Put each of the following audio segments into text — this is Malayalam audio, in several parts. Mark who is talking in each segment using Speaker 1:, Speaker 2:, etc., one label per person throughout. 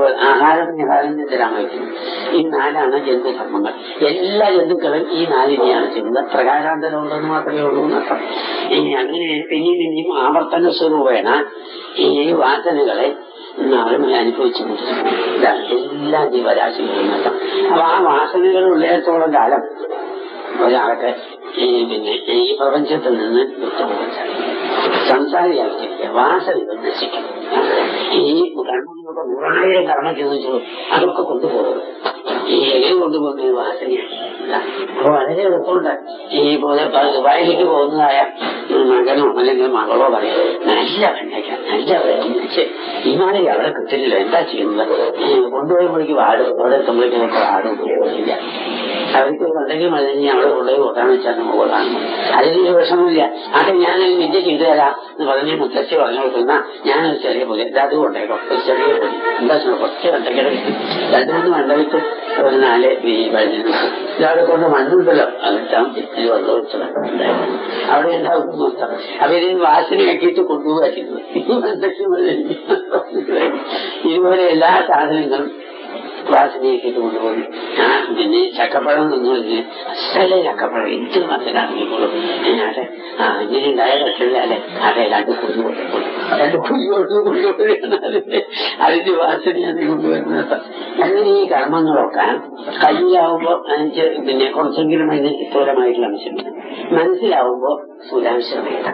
Speaker 1: അതുപോലെ ആഹാരം നിഹാരം ചിന്തരാണ് വയ്ക്കുന്നത് ഈ നാലാണ് ജന്തുധർമ്മങ്ങൾ എല്ലാ ജന്തുക്കളും ഈ നാലിനെയാണ് ചെയ്യുന്നത് പ്രകാശാന്തരം ഉണ്ടെന്ന് മാത്രമേ ഉള്ളൂ എന്നർത്ഥം ഇനി അങ്ങനെ പിന്നെയും പിന്നെയും ആവർത്തന സ്വരൂപേണ ഈ വാസനകളെ നമ്മൾ അനുഭവിച്ചു ഇതാണ് എല്ലാ ജീവരാശികളും നഷ്ടം അപ്പൊ ആ വാസനകൾ ഉള്ളിടത്തോളം കാലം ഒരാൾക്ക് ഈ പിന്നെ ഈ പ്രപഞ്ചത്തിൽ നിന്ന് വിട്ടുപോകാൻ സാധിക്കും സംസാരിയാക്കിയിരിക്കുക വാസനകൾ നശിക്കും ഈ കർമ്മങ്ങളൊക്കെ നൂറായിരം കർമ്മം ചോദിച്ചു അതൊക്കെ കൊണ്ടുപോകും ഈ എങ്ങനെ കൊണ്ടുപോകുന്നത് വാസനയാണ് അപ്പൊ വളരെ എളുപ്പമുണ്ട് ഈ പോലെ ദുബായിലേക്ക് പോകുന്നതായ മകനോ അല്ലെങ്കിൽ മകളോ പറയും നല്ല വെണ്ണയ്ക്ക നല്ല വെണ്ണയ്ക്ക് ഹിമാലയ അവിടെ കിട്ടില്ല എന്താ ചെയ്യുന്നത് കൊണ്ടുപോയപ്പോഴേക്ക് വാടും അവിടെ എത്തുമ്പോഴേക്കും വാടും ഉപയോഗിക്കില്ല അവർക്ക് എന്തെങ്കിലും മതി അവിടെ കൊണ്ടുപോയി കൊട്ടാന്ന് വെച്ചാൽ നമുക്ക് കൊള്ളാൻ അതിന് വിഷമമില്ല അത് ഞാൻ വിദ്യ ചെയ്തു തരാം എന്ന് പറഞ്ഞ് മുത്തശ്ശി പറഞ്ഞു കൊടുക്കുന്ന ഞാനൊരു ചെറിയ പുതിയ അത് കൊണ്ടേക്കോ ഒരു ചെറിയ പൊടി എന്താ വെച്ചാൽ കുറച്ച് വെണ്ടയ്ക്കട കിട്ടും രണ്ടു മൂന്ന് വെണ്ട കിട്ടും ഒരു നാല് ഈ വഴി ഇതവിടെ കൊണ്ട് മണ്ണുണ്ടല്ലോ അതിട്ടാം ഇത് വെള്ളം ഒഴിച്ചത് അവിടെ ഉണ്ടാവും മൊത്തം അപ്പൊ ഇതിന് വാസനയാക്കിയിട്ട് കൊണ്ടുപോകാ ചെയ്യുന്നത് ഇതുപോലെ എല്ലാ സാധനങ്ങളും വാസനയാക്കിയിട്ട് കൊണ്ടുപോയി ഞാൻ പിന്നെ ചക്കപ്പഴം നിന്നു അസലെ ചക്കപ്പഴം എന്ത് മനസ്സിലാക്കിക്കോളും ഞാനെ ആ ഇങ്ങനെ ഉണ്ടായ കക്ഷമില്ല അല്ലെ അതെ രണ്ട് കുഞ്ഞു കൊണ്ടുപോയി രണ്ട് കുഞ്ഞു കൊണ്ടുപോയാണ് അതിന്റെ അതിന്റെ വാസനയാണ് കൊണ്ടുവരുന്നത് അങ്ങനെ ഈ കർമ്മങ്ങളൊക്കെ കയ്യിലാവുമ്പോ എനിക്ക് പിന്നെ കുറച്ചെങ്കിലും അതിന് സ്ഥൂലമായിട്ടുള്ള അംശമുണ്ട് മനസ്സിലാവുമ്പോ സ്ഥൂലാംശമില്ല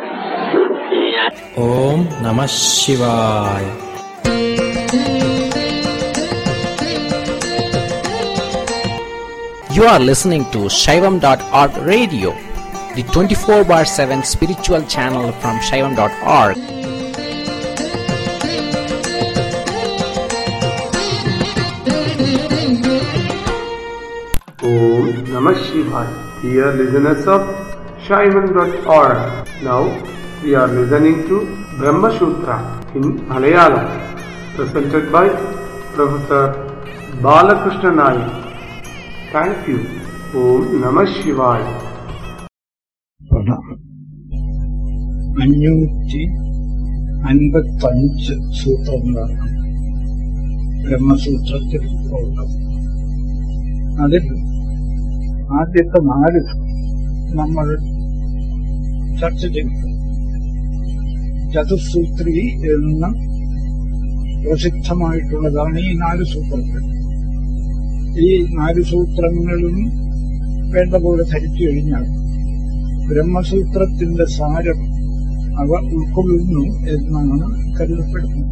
Speaker 2: ഓം നമ ശിവായ You are listening to Shaivam.org radio, the 24 bar 7 spiritual channel from Shaivam.org.
Speaker 3: Om Namah Shivaya. Dear listeners of Shaivan.org. Now we are listening to Brahma Sutra in Malayalam, presented by Professor Balakrishna Nayak. Thank you. Om Namah Shivaya.
Speaker 4: പ്രണാമം അഞ്ഞൂറ്റി അൻപത്തഞ്ച് സൂത്രങ്ങളാണ് ബ്രഹ്മസൂത്രത്തിൽ ഉള്ളത് അതിൽ ആദ്യത്തെ നാല് നമ്മൾ ചർച്ച ചെയ്തു ചതുസൂത്രി എന്ന പ്രസിദ്ധമായിട്ടുള്ളതാണ് ഈ നാല് സൂത്രങ്ങൾ ഈ നാല് സൂത്രങ്ങളും വേണ്ട പോലെ ധരിച്ചു കഴിഞ്ഞാൽ ബ്രഹ്മസൂത്രത്തിന്റെ സാരം അവ ഉൾക്കൊള്ളുന്നു എന്നാണ് കരുതപ്പെടുന്നത്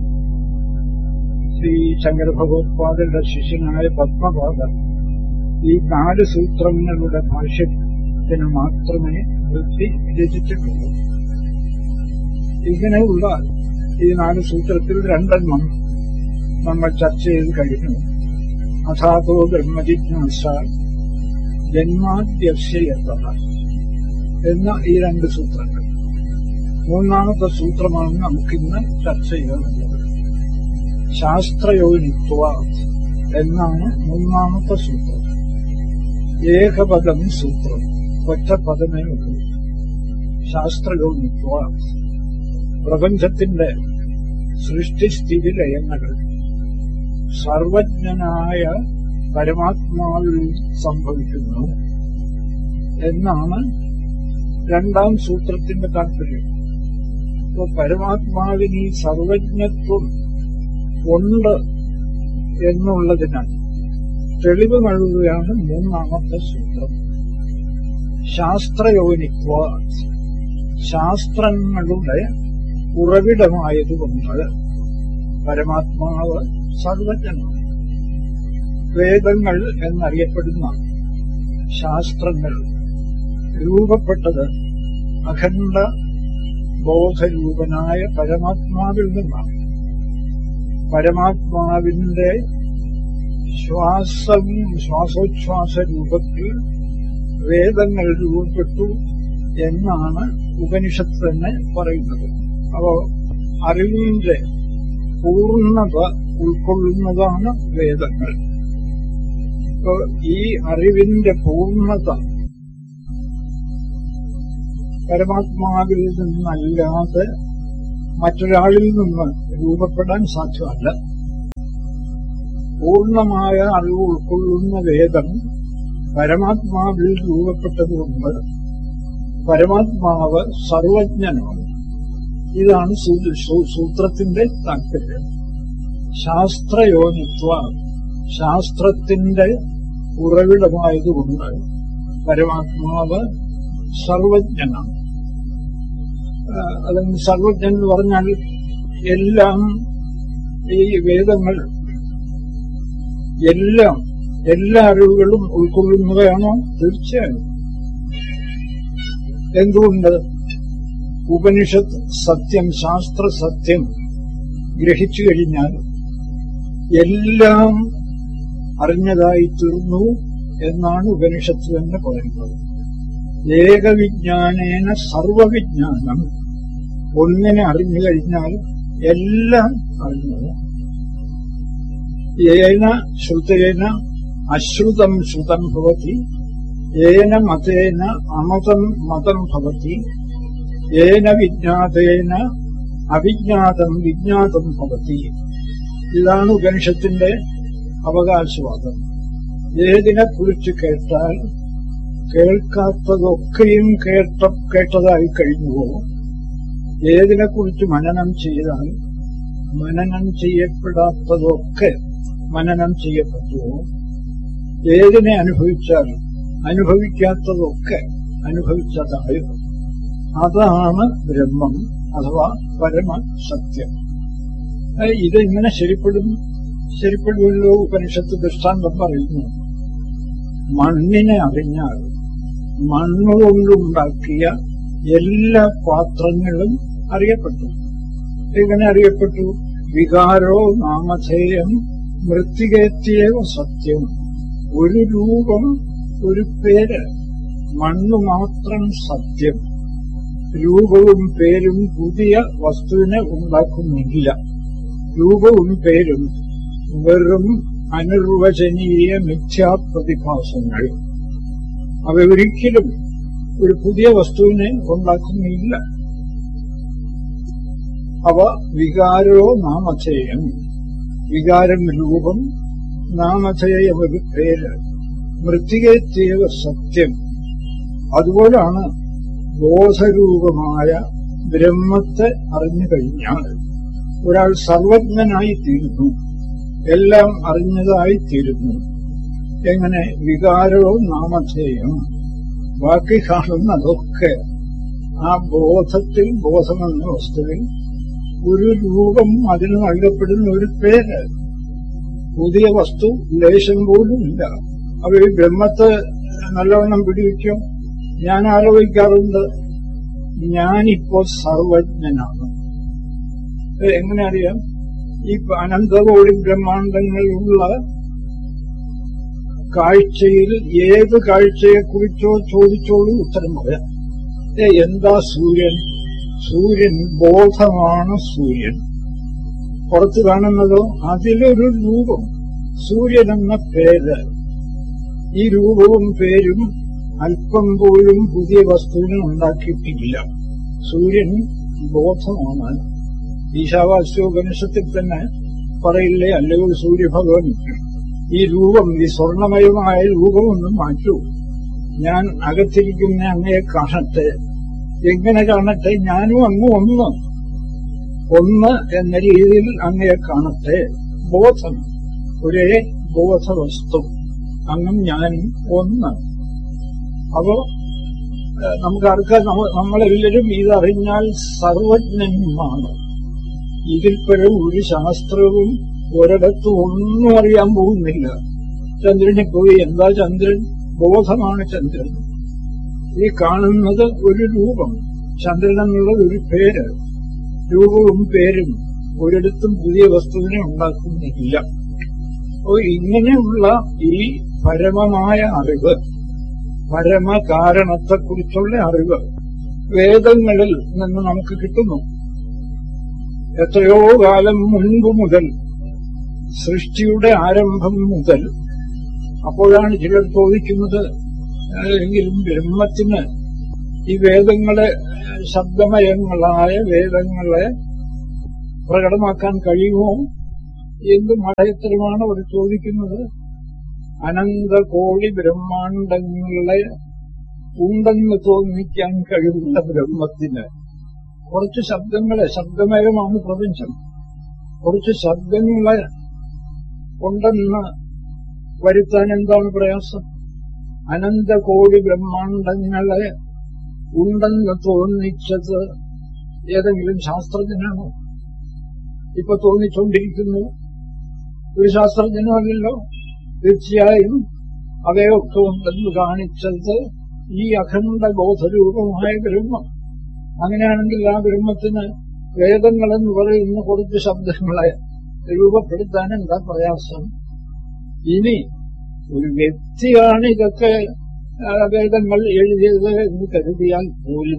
Speaker 4: ശ്രീ ശങ്കര ഭഗവത്പാദരുടെ ശിഷ്യനായ പത്മപാദ ഈ നാല് സൂത്രങ്ങളുടെ ഭാഷ്യത്തിന് മാത്രമേ വൃത്തി രചിച്ചിട്ടുള്ളൂ ഇങ്ങനെയുള്ള ഈ നാല് സൂത്രത്തിൽ രണ്ടെണ്ണം നമ്മൾ ചർച്ച ചെയ്ത് കഴിഞ്ഞു അഥാതോ ബ്രഹ്മജിജ്ഞാസ ജന്മാദ്യസ്യത എന്ന ഈ രണ്ട് സൂത്രങ്ങൾ മൂന്നാമത്തെ സൂത്രമാണ് നമുക്കിന്ന് ചർച്ച ചെയ്യാനുള്ളത് ശാസ്ത്രയോനിത്വ എന്നാണ് മൂന്നാമത്തെ സൂത്രം ഏകപദം സൂത്രം ഒറ്റ പദമേ ഉള്ളൂ ശാസ്ത്രയോനിത്വ പ്രപഞ്ചത്തിന്റെ സൃഷ്ടിസ്ഥിതി ലയങ്ങൾ സർവജ്ഞനായ പരമാത്മാവിൽ സംഭവിക്കുന്നു എന്നാണ് രണ്ടാം സൂത്രത്തിന്റെ താല്പര്യം അപ്പൊ പരമാത്മാവിന് ഈ സർവജ്ഞത്വം ഉണ്ട് എന്നുള്ളതിനാൽ തെളിവ് നൽകുകയാണ് മൂന്നാമത്തെ സൂത്രം ശാസ്ത്രയോനിത്വ ശാസ്ത്രങ്ങളുടെ ഉറവിടമായതുകൊണ്ട് പരമാത്മാവ് സർവജ്ഞനാണ് വേദങ്ങൾ എന്നറിയപ്പെടുന്ന ശാസ്ത്രങ്ങൾ രൂപപ്പെട്ടത് അഖണ്ഡ ബോധരൂപനായ പരമാത്മാവിൽ നിന്നാണ് പരമാത്മാവിന്റെ ശ്വാസം ശ്വാസോച്ഛ്വാസ രൂപത്തിൽ വേദങ്ങൾ രൂപപ്പെട്ടു എന്നാണ് ഉപനിഷത്ത് തന്നെ പറയുന്നത് അപ്പോ അറിവിന്റെ പൂർണ്ണത ഉൾക്കൊള്ളുന്നതാണ് വേദങ്ങൾ അപ്പോ ഈ അറിവിന്റെ പൂർണ്ണത പരമാത്മാവിൽ നിന്നല്ലാതെ മറ്റൊരാളിൽ നിന്ന് രൂപപ്പെടാൻ സാധ്യമല്ല പൂർണ്ണമായ അറിവ് ഉൾക്കൊള്ളുന്ന വേദം പരമാത്മാവിൽ രൂപപ്പെട്ടതുകൊണ്ട് പരമാത്മാവ് സർവജ്ഞനാണ് ഇതാണ് സൂ- സൂ- സൂത്രത്തിന്റെ താല്പര്യം ശാസ്ത്രയോനിത്വ ശാസ്ത്രത്തിന്റെ ഉറവിടമായതുകൊണ്ട് പരമാത്മാവ് സർവജ്ഞനാണ് ആ, അതിന് സർവജ്ഞൻ എന്ന് പറഞ്ഞാൽ എല്ലാം ഈ വേദങ്ങൾ എല്ലാം എല്ലാ അറിവുകളും ഉൾക്കൊള്ളുന്നവയാണോ തീർച്ചയായും എന്തുകൊണ്ട് ഉപനിഷത്ത് സത്യം ശാസ്ത്ര സത്യം ഗ്രഹിച്ചു കഴിഞ്ഞാൽ എല്ലാം അറിഞ്ഞതായി തീർന്നു എന്നാണ് ഉപനിഷത്ത് തന്നെ പറയുന്നത് ഏകവിജ്ഞാനേന സർവവിജ്ഞാനം ഒന്നിനെ അറിഞ്ഞു കഴിഞ്ഞാൽ എല്ലാം അറിഞ്ഞത് ഏന ശ്രുതേന അശ്രുതം ശ്രുതം ഭവതി ഏന മതേന അമതം മതം ഭവതി ഏന വിജ്ഞാതേന അവിജ്ഞാതം വിജ്ഞാതം ഭവതി ഇതാണ് ഉപനിഷത്തിന്റെ അവകാശവാദം ഏതിനെ കുറിച്ച് കേട്ടാൽ കേൾക്കാത്തതൊക്കെയും കേട്ട കേട്ടതായി കഴിഞ്ഞുവോ ഏതിനെ കുറിച്ച് മനനം ചെയ്താൽ മനനം ചെയ്യപ്പെടാത്തതൊക്കെ മനനം ചെയ്യപ്പെട്ടുവോ ഏതിനെ അനുഭവിച്ചാൽ അനുഭവിക്കാത്തതൊക്കെ അനുഭവിച്ചതായോ അതാണ് ബ്രഹ്മം അഥവാ പരമസത്യം ഏ, ഇതെങ്ങനെ ശരിപ്പെടും ശരിപ്പെടുമല്ലോ ഉപനിഷത്ത് ദൃഷ്ടാന്തം പറയുന്നു മണ്ണിനെ അറിഞ്ഞാൽ മണ്ണുകൊണ്ടുണ്ടാക്കിയ എല്ലാ പാത്രങ്ങളും അറിയപ്പെട്ടു എങ്ങനെ അറിയപ്പെട്ടു വികാരോ നാമധേയം മൃത്തികേത്യവ സത്യം ഒരു രൂപം ഒരു പേര് മണ്ണു മാത്രം സത്യം രൂപവും പേരും പുതിയ വസ്തുവിനെ ഉണ്ടാക്കുന്നില്ല രൂപവും പേരും വെറും അനിർവചനീയ മിഥ്യാപ്രതിഭാസങ്ങൾ അവ ഒരിക്കലും ഒരു പുതിയ വസ്തുവിനെ ഉണ്ടാക്കുന്നില്ല അവ വികാരോ നാമധേയം വികാരം രൂപം നാമധേയം ഒരു പേര് മൃത്തികേത്യവ സത്യം അതുപോലാണ് ബോധരൂപമായ ബ്രഹ്മത്തെ അറിഞ്ഞു കഴിഞ്ഞാൽ ഒരാൾ സർവജ്ഞനായി തീരുന്നു എല്ലാം അറിഞ്ഞതായി തീരുന്നു എങ്ങനെ വികാരവും നാമധേയം ബാക്കി കാണുന്നതൊക്കെ ആ ബോധത്തിൽ ബോധമെന്ന വസ്തുവിൽ ഒരു രൂപം അതിന് നൽകപ്പെടുന്ന ഒരു പേര് പുതിയ വസ്തു ലേശം പോലും ഇല്ല അപ്പൊ ഈ ബ്രഹ്മത്തെ നല്ലവണ്ണം പിടിവെക്കും ഞാൻ ആലോചിക്കാറുണ്ട് ഞാനിപ്പോ സർവജ്ഞനാണ് ഇത് എങ്ങനെ അറിയാം ഈ അനന്തകോടി ബ്രഹ്മാണ്ടങ്ങളുള്ള കാഴ്ചയിൽ ഏത് കാഴ്ചയെക്കുറിച്ചോ ചോദിച്ചോളൂ ഉത്തരം പറയാം ഏ, എന്താ സൂര്യൻ സൂര്യൻ ബോധമാണ് സൂര്യൻ പുറത്ത് കാണുന്നതോ അതിലൊരു രൂപം സൂര്യൻ എന്ന പേര് ഈ രൂപവും പേരും അല്പം പോലും പുതിയ വസ്തുവിനെ ഉണ്ടാക്കിയിട്ടില്ല സൂര്യൻ ബോധമാണ് ഈശാവാസ്യോപനിഷത്തിൽ തന്നെ പറയില്ലേ അല്ലയോ സൂര്യഭഗവൻ ഈ രൂപം ഈ സ്വർണമയമായ രൂപം ഒന്ന് മാറ്റൂ ഞാൻ അകത്തിരിക്കുന്ന അങ്ങയെ കാണട്ടെ എങ്ങനെ കാണട്ടെ ഞാനും അങ്ങ് ഒന്ന് ഒന്ന് എന്ന രീതിയിൽ അങ്ങയെ കാണട്ടെ ബോധം ഒരേ ബോധവസ്തു അങ്ങും ഞാനും ഒന്ന് അപ്പോ ഏഹ്, നമുക്ക് ആർക്കാ നമ്മ- നമ്മളെല്ലാവരും ഇതറിഞ്ഞാൽ സർവജ്ഞന്മാർ ഇതിൽ പരം ഒരു ശാസ്ത്രവും ഒരിടത്തും ഒന്നും അറിയാൻ പോകുന്നില്ല ചന്ദ്രനെ പോയി എന്താ ചന്ദ്രൻ ബോധമാണ് ചന്ദ്രൻ ഈ കാണുന്നത് ഒരു രൂപം ചന്ദ്രൻ എന്നുള്ളത് ഒരു പേര് രൂപവും പേരും ഒരിടത്തും പുതിയ വസ്തുവിനെ ഉണ്ടാക്കുന്നില്ല അപ്പോൾ ഇങ്ങനെയുള്ള ഈ പരമമായ അറിവ് പരമകാരണത്തെക്കുറിച്ചുള്ള അറിവ് വേദങ്ങളിൽ നിന്ന് നമുക്ക് കിട്ടുന്നു എത്രയോ കാലം മുൻപ് മുതൽ സൃഷ്ടിയുടെ ആരംഭം മുതൽ അപ്പോഴാണ് ചിലർ ചോദിക്കുന്നത് എങ്കിലും ബ്രഹ്മത്തിന് ഈ വേദങ്ങളെ ശബ്ദമയങ്ങളായ വേദങ്ങളെ പ്രകടമാക്കാൻ കഴിയുമോ എന്ത് മടയത്തരമാണ് അവർ ചോദിക്കുന്നത് അനന്ത കോടി ബ്രഹ്മാണ്ടങ്ങളെ ഉണ്ടെന്ന് തോന്നിക്കാൻ കഴിവുള്ള ബ്രഹ്മത്തിന് കുറച്ച് ശബ്ദങ്ങളെ ശബ്ദമയമാണ് പ്രപഞ്ചം കുറച്ച് ശബ്ദങ്ങളെ ഉണ്ടെന്ന് വരുത്താൻ എന്താണ് പ്രയാസം അനന്ത കോടി ബ്രഹ്മാണ്ടങ്ങളെ ഉണ്ടെന്ന് തോന്നിച്ചത് ഏതെങ്കിലും ശാസ്ത്രജ്ഞനാണോ ഇപ്പൊ തോന്നിച്ചുകൊണ്ടിരിക്കുന്നു ഒരു ശാസ്ത്രജ്ഞനല്ലല്ലോ തീർച്ചയായും അവയൊക്കെ ഉണ്ടെന്ന് കാണിച്ചത് ഈ അഖണ്ഡ ബോധരൂപമായ ബ്രഹ്മം അങ്ങനെയാണെങ്കിൽ ആ ബ്രഹ്മത്തിന് വേദങ്ങളെന്ന് പറയുന്ന കുറച്ച് ശബ്ദങ്ങളെ രൂപപ്പെടുത്താൻ എന്താ പ്രയാസം ഇനി ഒരു വ്യക്തിയാണ് ഇതൊക്കെ ആ, വേദങ്ങൾ എഴുതിയത് എന്ന് കരുതിയാൽ പോലും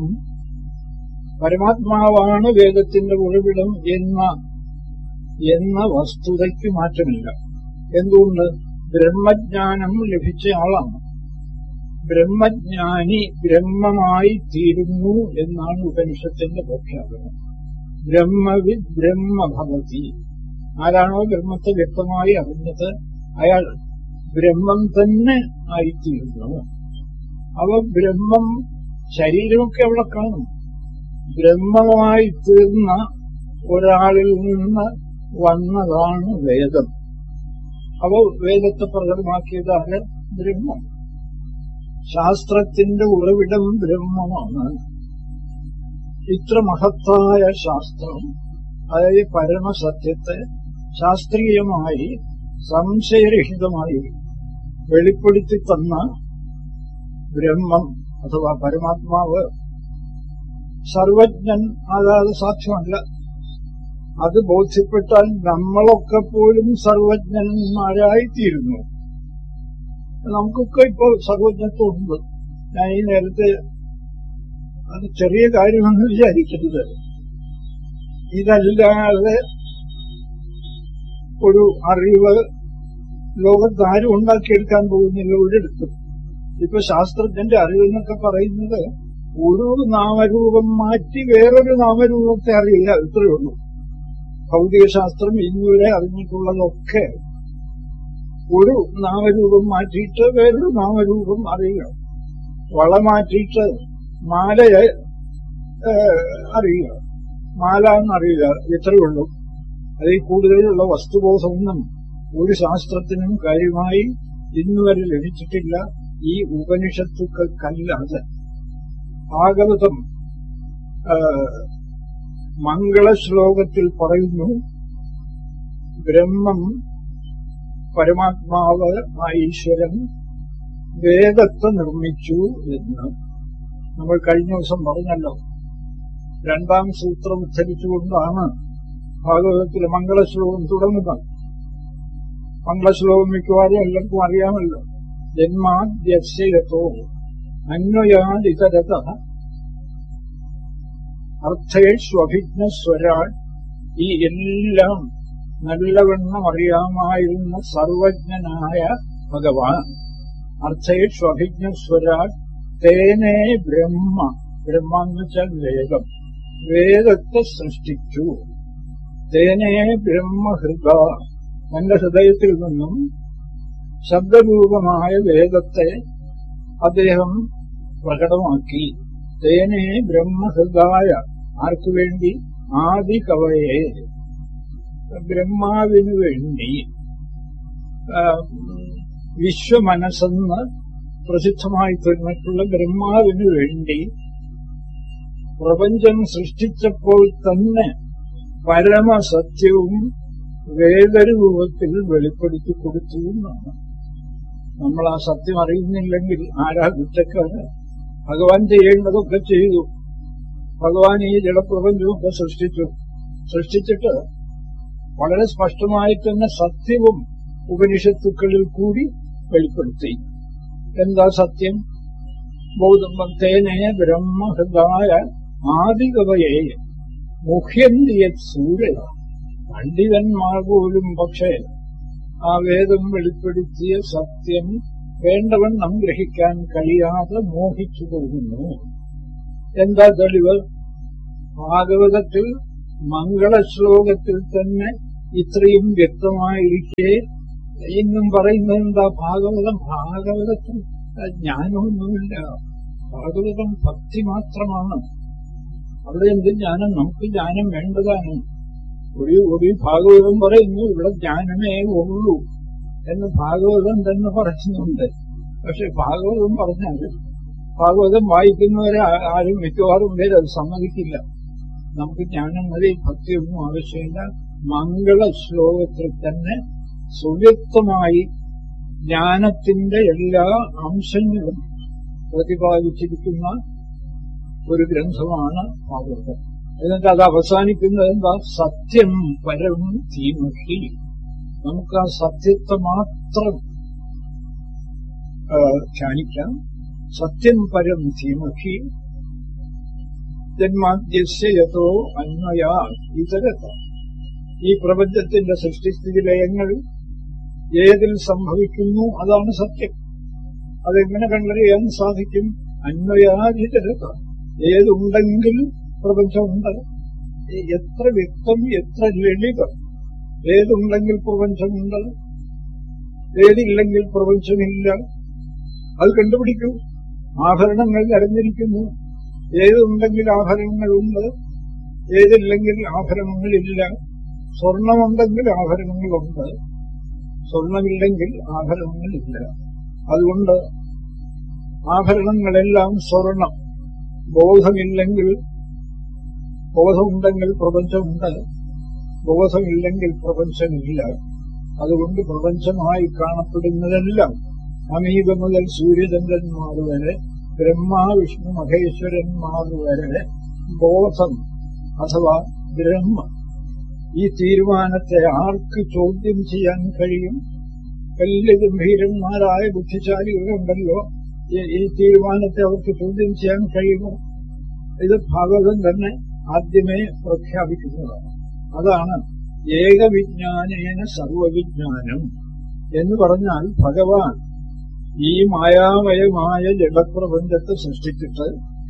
Speaker 4: പരമാത്മാവാണ് വേദത്തിന്റെ ഉറവിടം എന്ന എന്ന വസ്തുതയ്ക്ക് മാറ്റമില്ല എന്തുകൊണ്ട് ബ്രഹ്മജ്ഞാനം ലഭിച്ച ആളാണ് ബ്രഹ്മജ്ഞാനി ബ്രഹ്മമായി തീരുന്നു എന്നാണ് ഉപനിഷത്തിന്റെ പ്രഖ്യാപനം ബ്രഹ്മവിദ് ബ്രഹ്മഭവതി ആരാണോ ബ്രഹ്മത്തെ വ്യക്തമായി അറിഞ്ഞത് അയാൾ ബ്രഹ്മം തന്നെ ആയിത്തീരുന്നു അവ ബ്രഹ്മം ശരീരമൊക്കെ അവിടെ കാണും ബ്രഹ്മമായി തീർന്ന ഒരാളിൽ നിന്ന് വന്നതാണ് വേദം അവ വേദത്തെ പ്രകടമാക്കിയതാണ് ബ്രഹ്മം ശാസ്ത്രത്തിന്റെ ഉറവിടം ബ്രഹ്മമാണ് ഇത്ര മഹത്തായ ശാസ്ത്രം അതായത് പരമസത്യത്തെ ശാസ്ത്രീയമായി സംശയരഹിതമായി വെളിപ്പെടുത്തി തന്ന ബ്രഹ്മം അഥവാ പരമാത്മാവ് സർവജ്ഞൻ ആകാതെ സാധ്യമല്ല അത് ബോധ്യപ്പെട്ടാൽ നമ്മളൊക്കെ പോലും സർവജ്ഞന്മാരായിത്തീരുന്നു നമുക്കൊക്കെ ഇപ്പോൾ സർവജ്ഞത്വമുണ്ട് ഞാൻ ഈ നേരത്തെ അത് ചെറിയ കാര്യമെന്ന് വിചാരിക്കരുത് ഇതല്ലാതെ ഒരു അറിവ് ലോകത്ത് ആരും ഉണ്ടാക്കിയെടുക്കാൻ പോകുന്നില്ല ഒരിടത്തും ഇപ്പൊ ശാസ്ത്രജ്ഞന്റെ അറിവെന്നൊക്കെ പറയുന്നത് ഒരു നാമരൂപം മാറ്റി വേറൊരു നാമരൂപത്തെ അറിയില്ല ഇത്രയേ ഉള്ളൂ ഭൗതികശാസ്ത്രം ഇന്നുവരെ അറിഞ്ഞിട്ടുള്ളതൊക്കെ ഒരു നാമരൂപം മാറ്റിയിട്ട് വേറൊരു നാമരൂപം അറിയുക വള മാറ്റിയിട്ട് മാലയെ ഏഹ്, അറിയുക മാല എന്നറിയുക ഇത്രയേ ഉള്ളൂ അതിൽ കൂടുതലുള്ള വസ്തുബോധമൊന്നും ഒരു ശാസ്ത്രത്തിനും കാര്യമായി ഇന്നുവരെ ലഭിച്ചിട്ടില്ല ഈ ഉപനിഷത്തുക്കല്ലാതെ ഭാഗവതം ആ, മംഗളശ്ലോകത്തിൽ പറയുന്നു ബ്രഹ്മം പരമാത്മാവ് ആ ഈശ്വരൻ വേദത്തെ നിർമ്മിച്ചു എന്ന് നമ്മൾ കഴിഞ്ഞ ദിവസം പറഞ്ഞല്ലോ രണ്ടാം സൂത്രം ഉദ്ധരിച്ചുകൊണ്ടാണ് ഭാഗവതത്തിലെ മംഗളശ്ലോകം തുടങ്ങുന്നത് മംഗളശ്ലോകം മിക്കവാറും എല്ലാവർക്കും അറിയാമല്ലോ ജന്മാദ്യസ്യതോ അന്വയാദിതരത അർത്ഥേഷ്വഭിജ്ഞസ്വരാൾ ഈ എല്ലാം നല്ലവണ്ണം അറിയാമായിരുന്ന സർവജ്ഞനായ ഭഗവാൻ അർത്ഥേഷ്വഭിജ്ഞസ്വരാൾ തേനേ ബ്രഹ്മ ബ്രഹ്മ എന്ന് വെച്ചാൽ വേദം വേദത്തെ സൃഷ്ടിച്ചു തേനേ ബ്രഹ്മഹൃദ തന്റെ ഹൃദയത്തിൽ നിന്നും ശബ്ദരൂപമായ വേദത്തെ അദ്ദേഹം പ്രകടമാക്കി തേനെ ബ്രഹ്മഹൃദായ ആർക്കു വേണ്ടി ആദി കവയെ ബ്രഹ്മാവിനു വേണ്ടി ആ, വിശ്വമനസ്സെന്ന് പ്രസിദ്ധമായി തീർന്നിട്ടുള്ള ബ്രഹ്മാവിനു വേണ്ടി പ്രപഞ്ചം സൃഷ്ടിച്ചപ്പോൾ തന്നെ പരമസത്യവും വേദരൂപത്തിൽ വെളിപ്പെടുത്തി കൊടുത്തു എന്നാണ് നമ്മൾ ആ സത്യം അറിയുന്നില്ലെങ്കിൽ ആരാ കുറ്റക്കാര് ഭഗവാൻ ചെയ്യേണ്ടതൊക്കെ ചെയ്തു ഭഗവാൻ ഈ ജലപ്രപഞ്ചമൊക്കെ സൃഷ്ടിച്ചു സൃഷ്ടിച്ചിട്ട് വളരെ സ്പഷ്ടമായി തന്നെ സത്യവും ഉപനിഷത്തുക്കളിൽ കൂടി വെളിപ്പെടുത്തി എന്താ സത്യം ബൗദ്ധം തേനെ ബ്രഹ്മഹൃദായ ആദികവയെ മുഹ്യന്തിയ സൂര്യ പണ്ഡിതന്മാർ പോലും പക്ഷേ ആ വേദം വെളിപ്പെടുത്തിയ സത്യം വേണ്ടവണ്ണം ഗ്രഹിക്കാൻ കഴിയാതെ മോഹിച്ചു പോകുന്നു എന്താ തെളിവ് ഭാഗവതത്തിൽ മംഗളശ്ലോകത്തിൽ തന്നെ ഇത്രയും വ്യക്തമായിരിക്കെ ഇന്നും പറയുന്നത് എന്താ ഭാഗവതം ഭാഗവതത്തിൽ ജ്ഞാനമൊന്നുമില്ല ഭാഗവതം ഭക്തി മാത്രമാണ് അവിടെ എന്ത് ജ്ഞാനം നമുക്ക് ജ്ഞാനം വേണ്ടതാണ് ഒരു ഒരു ഭാഗവതം പറയുന്നു ഇവിടെ ജ്ഞാനമേ ഉള്ളൂ എന്ന് ഭാഗവതം തന്നെ പറയുന്നുണ്ട് പക്ഷെ ഭാഗവതം പറഞ്ഞാൽ ഭാഗവതം വായിക്കുന്നവരെ ആ- ആരും മിക്കവാറും പേര് അത് സമ്മതിക്കില്ല നമുക്ക് ജ്ഞാനം മതി ഭക്തിയൊന്നും ആവശ്യമില്ല മംഗള ശ്ലോകത്തിൽ തന്നെ സുവ്യക്തമായി ജ്ഞാനത്തിന്റെ എല്ലാ അംശങ്ങളും പ്രതിപാദിച്ചിരിക്കുന്ന ഒരു ഗ്രന്ഥമാണ് ഭാഗവതം എന്നിട്ട് അത് അവസാനിക്കുന്നത് എന്താ സത്യം പരം ധീമഹി നമുക്ക് ആ സത്യത്തെ മാത്രം ആ, ധ്യാനിക്കാം സത്യം പരം ധീമഹി ജന്മാദ്യസ്യ യഥോ അന്വയാ ഇതരത ഈ പ്രപഞ്ചത്തിന്റെ സൃഷ്ടിസ്ഥിതി ലയങ്ങൾ ഏതിൽ സംഭവിക്കുന്നു അതാണ് സത്യം അതെങ്ങനെ കണ്ടറിയാൻ സാധിക്കും അന്വയാതിതരത ഏതുണ്ടെങ്കിൽ പ്രപഞ്ചമുണ്ട് എ- എത്ര വ്യക്തം എത്ര ലളിതം ഏതുണ്ടെങ്കിൽ പ്രപഞ്ചമുണ്ട് ഏതില്ലെങ്കിൽ പ്രപഞ്ചമില്ല അത് കണ്ടുപിടിക്കൂ ആഭരണങ്ങൾ നിറഞ്ഞിരിക്കുന്നു ഏതുണ്ടെങ്കിൽ ആഭരണങ്ങളുണ്ട് ഏതില്ലെങ്കിൽ ആഭരണങ്ങളില്ല സ്വർണമുണ്ടെങ്കിൽ ആഭരണങ്ങളുണ്ട് സ്വർണമില്ലെങ്കിൽ ആഭരണങ്ങളില്ല അതുകൊണ്ട് ആഭരണങ്ങളെല്ലാം സ്വർണം ബോധമില്ലെങ്കിൽ ബോധമുണ്ടെങ്കിൽ പ്രപഞ്ചമുണ്ട് ബോധമില്ലെങ്കിൽ പ്രപഞ്ചമില്ല അതുകൊണ്ട് പ്രപഞ്ചമായി കാണപ്പെടുന്നതെല്ലാം അമീബ മുതൽ സൂര്യചന്ദ്രന്മാർ വരെ ബ്രഹ്മ വിഷ്ണു മഹേശ്വരന്മാർ വരെ ബോധം അഥവാ ബ്രഹ്മ ഈ തീരുമാനത്തെ ആർക്ക് ചോദ്യം ചെയ്യാൻ കഴിയും വലിയ ഗംഭീരന്മാരായ ബുദ്ധിശാലികളുണ്ടല്ലോ ഈ- ഈ തീരുമാനത്തെ അവർക്ക് ചോദ്യം ചെയ്യാൻ കഴിയുമോ ഇത് ഭാഗവതം തന്നെ ആദ്യമേ പ്രഖ്യാപിക്കുന്നതാണ് അതാണ് ഏകവിജ്ഞാനേന സർവവിജ്ഞാനം എന്ന് പറഞ്ഞാൽ ഭഗവാൻ ഈ മായാമയമായ ജഡപ്രപഞ്ചത്തെ സൃഷ്ടിച്ചിട്ട്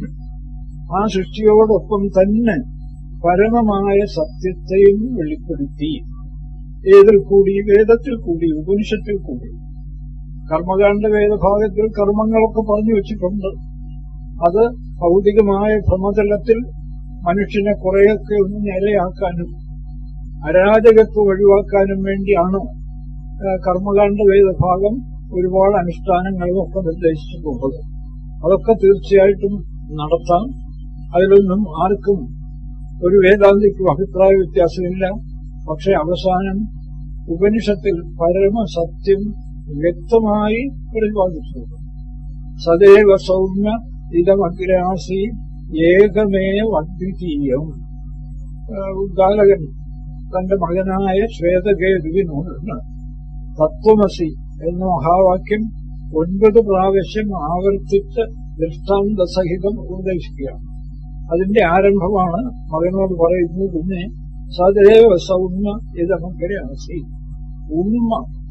Speaker 4: ആ സൃഷ്ടിയോടൊപ്പം തന്നെ പരമമായ സത്യത്തെയും വെളിപ്പെടുത്തി ഏതിൽ കൂടി വേദത്തിൽ കൂടി ഉപനിഷത്തിൽ കൂടി കർമ്മകാണ്ഡ വേദഭാഗത്തിൽ കർമ്മങ്ങളൊക്കെ പറഞ്ഞു വെച്ചിട്ടുണ്ട് അത് ഭൗതികമായ ഭ്രമതലത്തിൽ മനുഷ്യനെ കുറെയൊക്കെ ഒന്ന് നിരയാക്കാനും അരാജകത്വം ഒഴിവാക്കാനും വേണ്ടിയാണ് ആ, കർമ്മകാണ്ഡ വേദഭാഗം ഒരുപാട് അനുഷ്ഠാനങ്ങളും ഒക്കെ നിർദ്ദേശിച്ചിട്ടുള്ളത് അതൊക്കെ തീർച്ചയായിട്ടും നടത്താം അതിലൊന്നും ആർക്കും ഒരു വേദാന്തിക്കും അഭിപ്രായ വ്യത്യാസമില്ല പക്ഷെ അവസാനം ഉപനിഷത്തിൽ പരമസത്യം വ്യക്തമായി പ്രതിപാദിച്ചിട്ടുണ്ട് സദൈവ സൗമ്യ ഇതമഗ്രാസി ഏകമേവ അദ്വിതീയം ആ, ഉദ്ദാലകൻ തന്റെ മകനായ ശ്വേതകേതുവിനോട് തത്വമസി എന്ന മഹാവാക്യം ഒൻപത് പ്രാവശ്യം ആവർത്തിച്ച് ദൃഷ്ടാന്തസഹിതം ഉപദേശിക്കുകയാണ് അതിന്റെ ആരംഭമാണ് മകനോട് പറയുന്നത് പിന്നെ സദൈവ സൗമ്യ ഇതമഗ്രാസി ഉമ്മ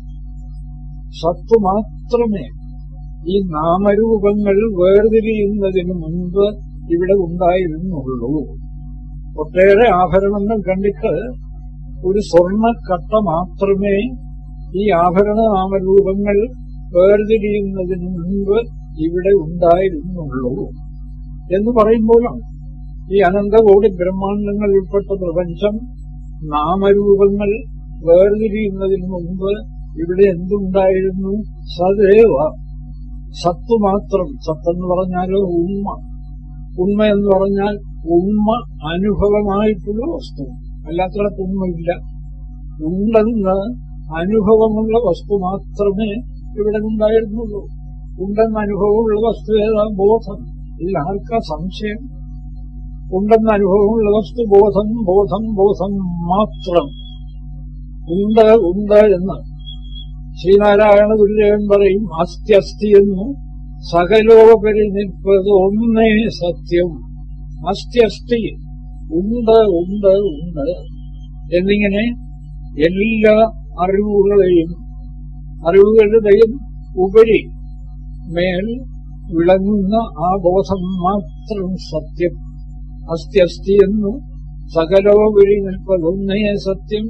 Speaker 4: സത്ത് മാത്രമേ ഈ നാമരൂപങ്ങൾ വേർതിരിയുന്നതിന് മുൻപ് ഇവിടെ ഉണ്ടായിരുന്നുള്ളൂ ഒട്ടേറെ ആഭരണങ്ങൾ കണ്ടിട്ട് ഒരു സ്വർണ്ണക്കട്ട മാത്രമേ ഈ ആഭരണ നാമരൂപങ്ങൾ വേർതിരിയുന്നതിന് മുൻപ് ഇവിടെ ഉണ്ടായിരുന്നുള്ളൂ എന്ന് പറയുമ്പോഴാണ് ഈ അനന്തകോടി ബ്രഹ്മാണ്ടങ്ങൾ ഉൾപ്പെട്ട പ്രപഞ്ചം നാമരൂപങ്ങൾ വേർതിരിയുന്നതിന് മുമ്പ് ഇവിടെ എന്തുണ്ടായിരുന്നു സദേവ സത്ത് മാത്രം സത്തെന്ന് പറഞ്ഞാലോ ഉമ്മ ഉണ്മ എന്ന് പറഞ്ഞാൽ ഉമ്മ അനുഭവമായിട്ടുള്ള വസ്തു അല്ലാത്തിടത്ത് ഉണ്മയില്ല ഉണ്ടെന്ന് അനുഭവമുള്ള വസ്തു മാത്രമേ ഇവിടെ ഉണ്ടായിരുന്നുള്ളൂ ഉണ്ടെന്ന് അനുഭവമുള്ള വസ്തു ഏതാ ബോധം ഇതിൽ ആർക്കാ സംശയം ഉണ്ടെന്ന് അനുഭവമുള്ള വസ്തു ബോധം ബോധം ബോധം മാത്രം ഉണ്ട് ഉണ്ട് എന്ന് ശ്രീനാരായണ ഗുരുദേവൻ പറയും അസ്ഥി അസ്ഥി എന്നു സകലോപരി നിൽപ്പത് ഒന്നേ സത്യം അസ്ഥി അസ്ഥി ഉണ്ട് ഉണ്ട് ഉണ്ട് എന്നിങ്ങനെ എല്ലാ അറിവുകളെയും അറിവുകളുടെയും ഉപരി മേൽ വിളങ്ങുന്ന ആ ബോധം മാത്രം സത്യം അസ്ഥി അസ്ഥി എന്നു സകലോപരി നിൽപ്പതൊന്നേ സത്യം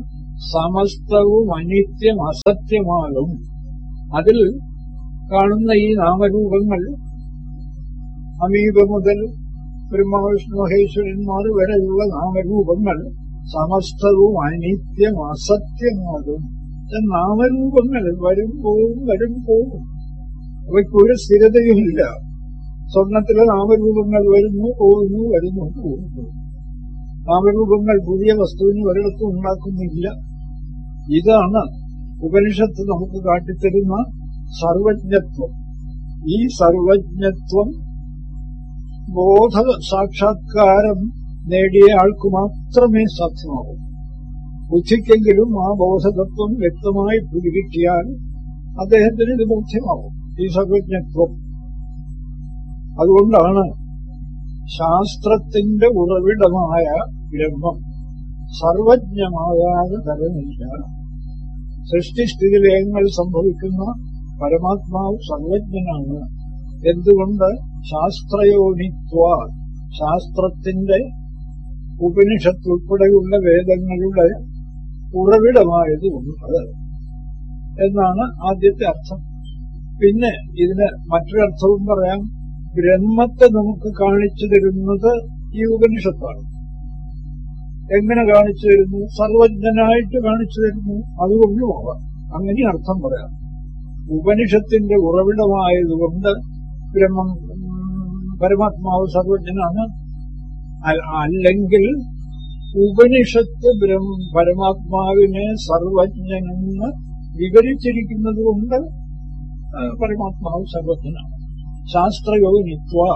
Speaker 4: സമസ്തവും അനിത്യം അസത്യമാകും അതിൽ കാണുന്ന ഈ നാമരൂപങ്ങൾ അമീബ മുതൽ ബ്രഹ്മവിഷ്ണു മഹേശ്വരന്മാർ വരെയുള്ള നാമരൂപങ്ങൾ സമസ്തവും അനിത്യം അസത്യമാകും നാമരൂപങ്ങൾ വരും പോവും വരും പോവും അവയ്ക്കൊരു സ്ഥിരതയുമില്ല സ്വർണത്തിലെ നാമരൂപങ്ങൾ വരുന്നു പോകുന്നു വരുന്നു പോകുന്നു നാമരൂപങ്ങൾ പുതിയ വസ്തുവിന് ഒരിടത്തും ഉണ്ടാക്കുന്നില്ല ഇതാണ് ഉപനിഷത്ത് നമുക്ക് കാട്ടിത്തരുന്ന സർവജ്ഞത്വം ഈ സർവജ്ഞത്വം ബോധ സാക്ഷാത്കാരം നേടിയ ആൾക്ക് മാത്രമേ സാധ്യമാവൂ ബുദ്ധിക്കെങ്കിലും ആ ബോധതത്വം വ്യക്തമായി പിടികിട്ടിയാൽ അദ്ദേഹത്തിന് ഇത് ബോധ്യമാവും ഈ സർവജ്ഞത്വം അതുകൊണ്ടാണ് ശാസ്ത്രത്തിന്റെ ഉറവിടമായ ബ്രഹ്മം സർവജ്ഞമാകാതെ തരമില്ല സൃഷ്ടിസ്ഥിതിലയങ്ങൾ സംഭവിക്കുന്ന പരമാത്മാവ് സർവജ്ഞനാണ് എന്തുകൊണ്ട് ശാസ്ത്രയോനിത്വ ശാസ്ത്രത്തിന്റെ ഉപനിഷത്ത് ഉൾപ്പെടെയുള്ള വേദങ്ങളുടെ ഉറവിടമായതുകൊണ്ട് എന്നാണ് ആദ്യത്തെ അർത്ഥം പിന്നെ ഇതിന് മറ്റൊരർത്ഥവും പറയാം ബ്രഹ്മത്തെ നമുക്ക് കാണിച്ചു തരുന്നത് ഈ ഉപനിഷത്താണ് എങ്ങനെ കാണിച്ചു തരുന്നു സർവജ്ഞനായിട്ട് കാണിച്ചു തരുന്നു അതുകൊണ്ടുമാവാം അങ്ങനെ അർത്ഥം പറയാം ഉപനിഷത്തിന്റെ ഉറവിടമായതുകൊണ്ട് ബ്രഹ്മം പരമാത്മാവ് സർവജ്ഞനാണ് അല്ലെങ്കിൽ ഉപനിഷത്ത് ബ്രഹ്മ പരമാത്മാവിനെ സർവജ്ഞനെന്ന് വിവരിച്ചിരിക്കുന്നത് കൊണ്ട് പരമാത്മാവ് സർവജ്ഞനാണ് ശാസ്ത്രയോഗിത്വ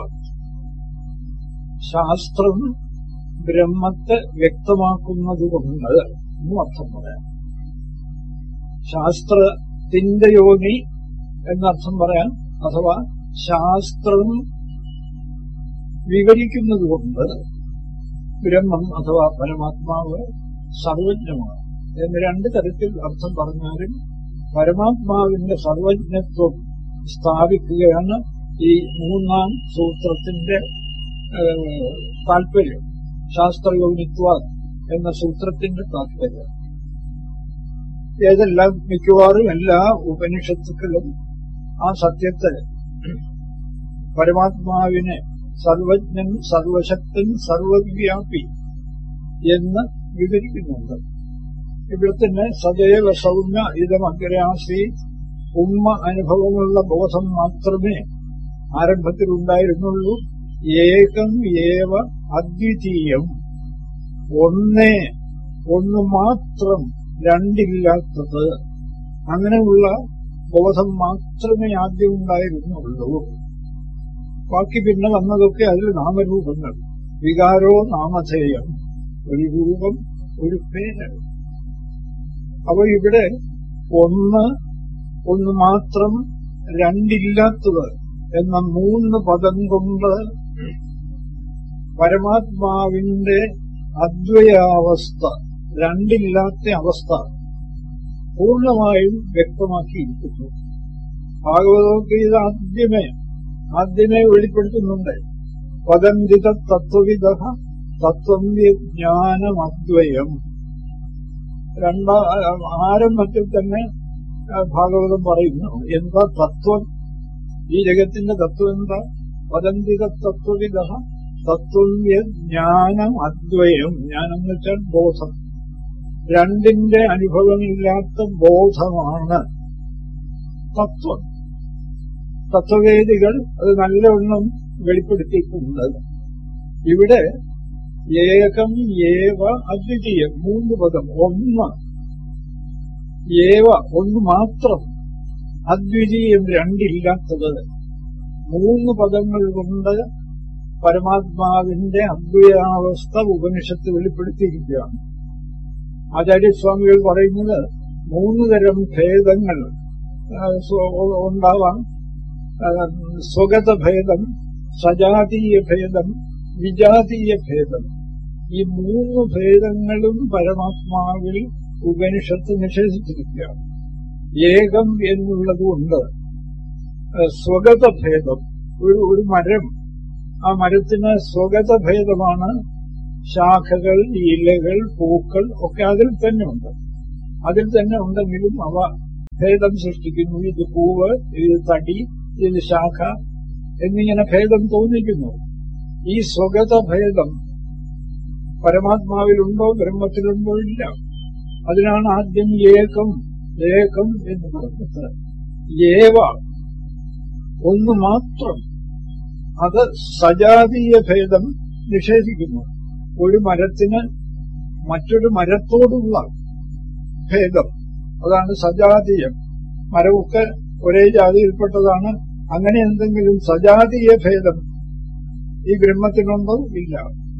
Speaker 4: ശാസ്ത്രം ബ്രഹ്മത്തെ വ്യക്തമാക്കുന്നതുകൊണ്ട് എന്നും അർത്ഥം പറയാം ശാസ്ത്രത്തിന്റെ യോഗി എന്നർത്ഥം പറയാം അഥവാ ശാസ്ത്രം വിവരിക്കുന്നതുകൊണ്ട് ബ്രഹ്മം അഥവാ പരമാത്മാവ് സർവജ്ഞമാണ് എന്ന് രണ്ട് തരത്തിൽ അർത്ഥം പറഞ്ഞാലും പരമാത്മാവിന്റെ സർവജ്ഞത്വം സ്ഥാപിക്കുകയാണ് ഈ മൂന്നാം സൂത്രത്തിന്റെ താല്പര്യം ശാസ്ത്രയോനിത്വ എന്ന സൂത്രത്തിന്റെ താല്പര്യം ഏതെല്ലാം മിക്കവാറും എല്ലാ ഉപനിഷത്തുക്കളും ആ സത്യത്തെ പരമാത്മാവിനെ സർവജ്ഞൻ സർവശക്തൻ സർവവ്യാപി എന്ന് വിവരിക്കുന്നുണ്ട് ഇവിടെ തന്നെ സദൈവ സൗമ്യ ഇതമഗ്രാസി ഉമ്മ അനുഭവമുള്ള ബോധം മാത്രമേ ആരംഭത്തിൽ ഉണ്ടായിരുന്നുള്ളൂ ഏകം ഏവ അദ്വിതീയം ഒന്നേ ഒന്ന് മാത്രം രണ്ടില്ലാത്തത് അങ്ങനെയുള്ള ബോധം മാത്രമേ ആദ്യം ഉണ്ടായിരുന്നുള്ളൂ ബാക്കി പിന്നെ വന്നതൊക്കെ അതിൽ നാമരൂപങ്ങൾ വികാരോ നാമധേയം ഒരു രൂപം ഒരു പേര് അപ്പൊ ഇവിടെ ഒന്ന് ഒന്ന് മാത്രം രണ്ടില്ലാത്തത് എന്ന മൂന്ന് പദം കൊണ്ട് പരമാത്മാവിന്റെ അദ്വയാവസ്ഥ രണ്ടില്ലാത്ത അവസ്ഥ പൂർണ്ണമായും വ്യക്തമാക്കിയിരിക്കുന്നു ഭാഗവതോഗീത ആദ്യമേ ആദ്യമേ വെളിപ്പെടുത്തുന്നുണ്ട് പദംവിത തത്വവിധ തത്വം ജ്ഞാനമദ്വയം രണ്ടാ ആരംഭത്തിൽ തന്നെ ഭാഗവതം പറയുന്നു എന്താ തത്വം ഈ ജഗത്തിന്റെ തത്വം എന്താ പദംവിത തത്വവിധ തത്വം ജ്ഞാനം അദ്വയം ജ്ഞാനം എന്ന് വെച്ചാൽ ബോധം രണ്ടിന്റെ അനുഭവമില്ലാത്ത ബോധമാണ് തത്വം തത്വവേദികൾ അത് നല്ലവണ്ണം വെളിപ്പെടുത്തിയിട്ടുണ്ട് ഇവിടെ ഏകം ഏവ അദ്വിതീയം മൂന്ന് പദം ഒന്ന് ഏവ ഒന്ന് മാത്രം അദ്വിതീയം രണ്ടില്ലാത്തത് മൂന്ന് പദങ്ങൾ കൊണ്ട് പരമാത്മാവിന്റെ അദ്വയാവസ്ഥ ഉപനിഷത്ത് വെളിപ്പെടുത്തിയിരിക്കുകയാണ് ആചാര്യസ്വാമികൾ പറയുന്നത് മൂന്ന് തരം ഭേദങ്ങൾ ഉണ്ടാവാം സ്വഗത ഭേദം സജാതീയ ഭേദം വിജാതീയ ഭേദം ഈ മൂന്ന് ഭേദങ്ങളും പരമാത്മാവിൽ ഉപനിഷത്ത് നിഷേധിച്ചിരിക്കുകയാണ് ഏകം എന്നുള്ളതുകൊണ്ട് സ്വഗത ഭേദം ഒരു ഒരു മരം ആ മരത്തിന് സ്വഗത ഭേദമാണ് ശാഖകൾ ഇലകൾ പൂക്കൾ ഒക്കെ അതിൽ തന്നെ ഉണ്ട് അതിൽ തന്നെ ഉണ്ടെങ്കിലും അവ ഭേദം സൃഷ്ടിക്കുന്നു ഇത് പൂവ് ഇത് തടി ഇത് ശാഖ എന്നിങ്ങനെ ഭേദം തോന്നിക്കുന്നു ഈ സ്വഗത ഭേദം പരമാത്മാവിലുണ്ടോ ബ്രഹ്മത്തിലുണ്ടോ ഇല്ല അതിനാണ് ആദ്യം ഏകം ഏകം എന്ന് പറഞ്ഞത് ഏവ ഒന്ന് മാത്രം അത് സജാതീയ ഭേദം നിഷേധിക്കുന്നു ഒരു മരത്തിന് മറ്റൊരു മരത്തോടുള്ള ഭേദം അതാണ് സജാതീയം മരമൊക്കെ ഒരേ ജാതിയിൽപ്പെട്ടതാണ് അങ്ങനെ എന്തെങ്കിലും സജാതീയ ഭേദം ഈ ബ്രഹ്മത്തിനുണ്ടോ ഇല്ല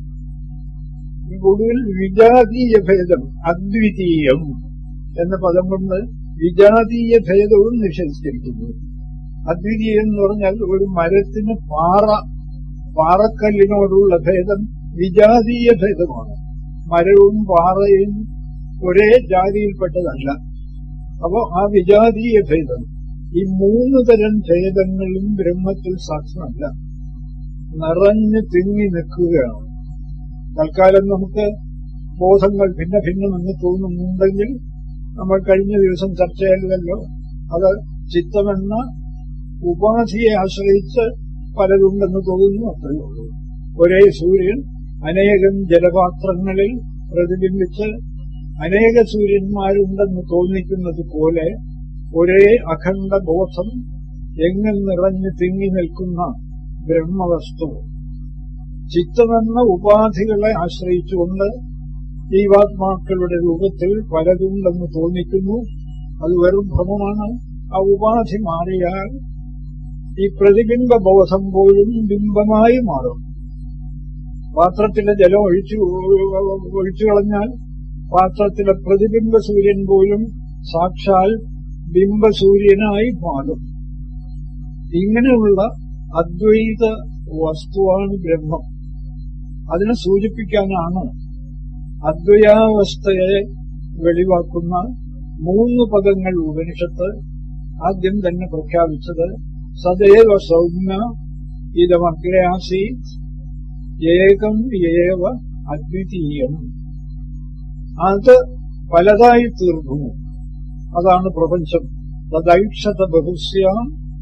Speaker 4: ഒടുവിൽ വിജാതീയ ഭേദം അദ്വിതീയം എന്ന പദം കൊണ്ട് വിജാതീയ ഭേദവും നിഷേധിച്ചിരിക്കുന്നു അദ്വിതീയം എന്ന് പറഞ്ഞാൽ ഒരു മരത്തിന് പാറ പാറക്കല്ലിനോടുള്ള ഭേദം വിജാതീയ ഭേദമാണ് മരവും പാറയും ഒരേ ജാതിയിൽപ്പെട്ടതല്ല അപ്പോ ആ വിജാതീയ ഭേദം ഈ മൂന്ന് തരം ഭേദങ്ങളും ബ്രഹ്മത്തിൽ സാധ്യമല്ല നിറഞ്ഞു തിങ്ങി നിൽക്കുകയാണ് തൽക്കാലം നമുക്ക് ബോധങ്ങൾ ഭിന്ന ഭിന്നമെന്ന് തോന്നുന്നുണ്ടെങ്കിൽ നമ്മൾ കഴിഞ്ഞ ദിവസം ചർച്ച ചെയ്തല്ലോ അത് ചിത്തമെന്ന ഉപാധിയെ ആശ്രയിച്ച് പലതുണ്ടെന്ന് തോന്നുന്നു അത്രയേ ഉള്ളൂ ഒരേ സൂര്യൻ അനേകം ജലപാത്രങ്ങളിൽ പ്രതിബിംബിച്ച് അനേക സൂര്യന്മാരുണ്ടെന്ന് തോന്നിക്കുന്നത് പോലെ ഒരേ അഖണ്ഡ ബോധം എങ്ങും നിറഞ്ഞു തിങ്ങി നിൽക്കുന്ന ബ്രഹ്മവസ്തു ചിത്തമെന്ന ഉപാധികളെ ആശ്രയിച്ചുകൊണ്ട് ജീവാത്മാക്കളുടെ രൂപത്തിൽ പലതുണ്ടെന്ന് തോന്നിക്കുന്നു അത് വെറും ഭ്രമമാണ് ആ ഉപാധി മാറിയാൽ ഈ പ്രതിബിംബ ബോധം പോലും ബിംബമായി മാറും പാത്രത്തിലെ ജലം ഒഴിച്ചു ഒഴിച്ചു കളഞ്ഞാൽ പാത്രത്തിലെ പ്രതിബിംബ സൂര്യൻ പോലും സാക്ഷാൽ ബിംബസൂര്യനായി മാറും ഇങ്ങനെയുള്ള അദ്വൈത വസ്തുവാണ് ബ്രഹ്മം അതിനെ സൂചിപ്പിക്കാനാണ് അദ്വയാവസ്ഥയെ വെളിവാക്കുന്ന മൂന്ന് പദങ്ങൾ ഉപനിഷത്ത് ആദ്യം തന്നെ പ്രഖ്യാപിച്ചത് സദൈവ സൗമ്യ ഇതമഗ്രയാസീത് ഏകം ഏവ അദ്വിതീയം അത് പലതായി തീർന്നു അതാണ് പ്രപഞ്ചം തദൈക്ഷത ബഹുസ്യാം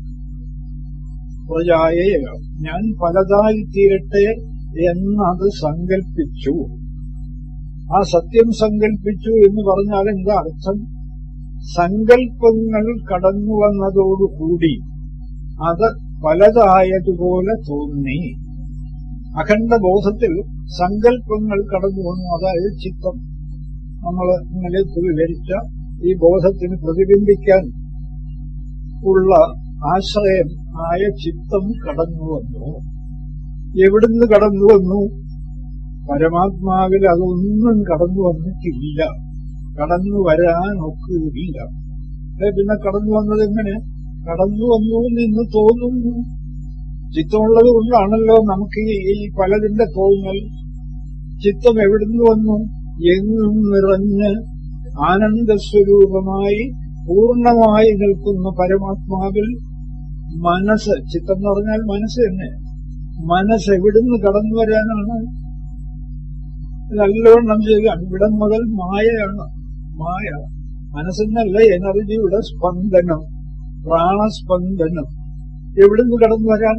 Speaker 4: പ്രജായ ഞാൻ പലതായി തീരട്ടെ എന്നത് സങ്കൽപ്പിച്ചു ആ സത്യം സങ്കൽപ്പിച്ചു എന്ന് പറഞ്ഞാൽ എന്താ അർത്ഥം സങ്കൽപ്പങ്ങൾ കടന്നു വന്നതോടുകൂടി അത് പലതായതുപോലെ തോന്നി അഖണ്ഡ ബോധത്തിൽ സങ്കല്പങ്ങൾ കടന്നു വന്നു അതായത് ചിത്തം നമ്മൾ ഇന്നലെ വിവരിച്ച ഈ ബോധത്തിന് പ്രതിബിംബിക്കാൻ ഉള്ള ആശ്രയം ആയ ചിത്തം കടന്നു വന്നു എവിടുന്ന് കടന്നു വന്നു പരമാത്മാവിൽ അതൊന്നും കടന്നു വന്നിട്ടില്ല കടന്നു വരാൻ ഒക്കുകയില്ല പിന്നെ കടന്നു വന്നത് എങ്ങനെ കടന്നു വന്നു എന്ന് തോന്നുന്നു ചിത്തമുള്ളത് കൊണ്ടാണല്ലോ നമുക്ക് ഈ പലതിന്റെ തോന്നൽ ചിത്തം എവിടുന്ന് വന്നു എങ്ങും നിറഞ്ഞ് ആനന്ദസ്വരൂപമായി പൂർണ്ണമായി നിൽക്കുന്ന പരമാത്മാവിൽ മനസ്സ് ചിത്തം എന്ന് പറഞ്ഞാൽ മനസ്സ് തന്നെ മനസ്സ് എവിടുന്ന് കടന്നു വരാനാണ് നല്ലവണ്ണം ചെയ്യുക ഇവിടം മുതൽ മായയാണ് മായ മനസ്സെന്നല്ല എനർജിയുടെ സ്പന്ദനം പ്രാണസ്പന്ദനം എവിടുന്ന് കടന്നു വരാൻ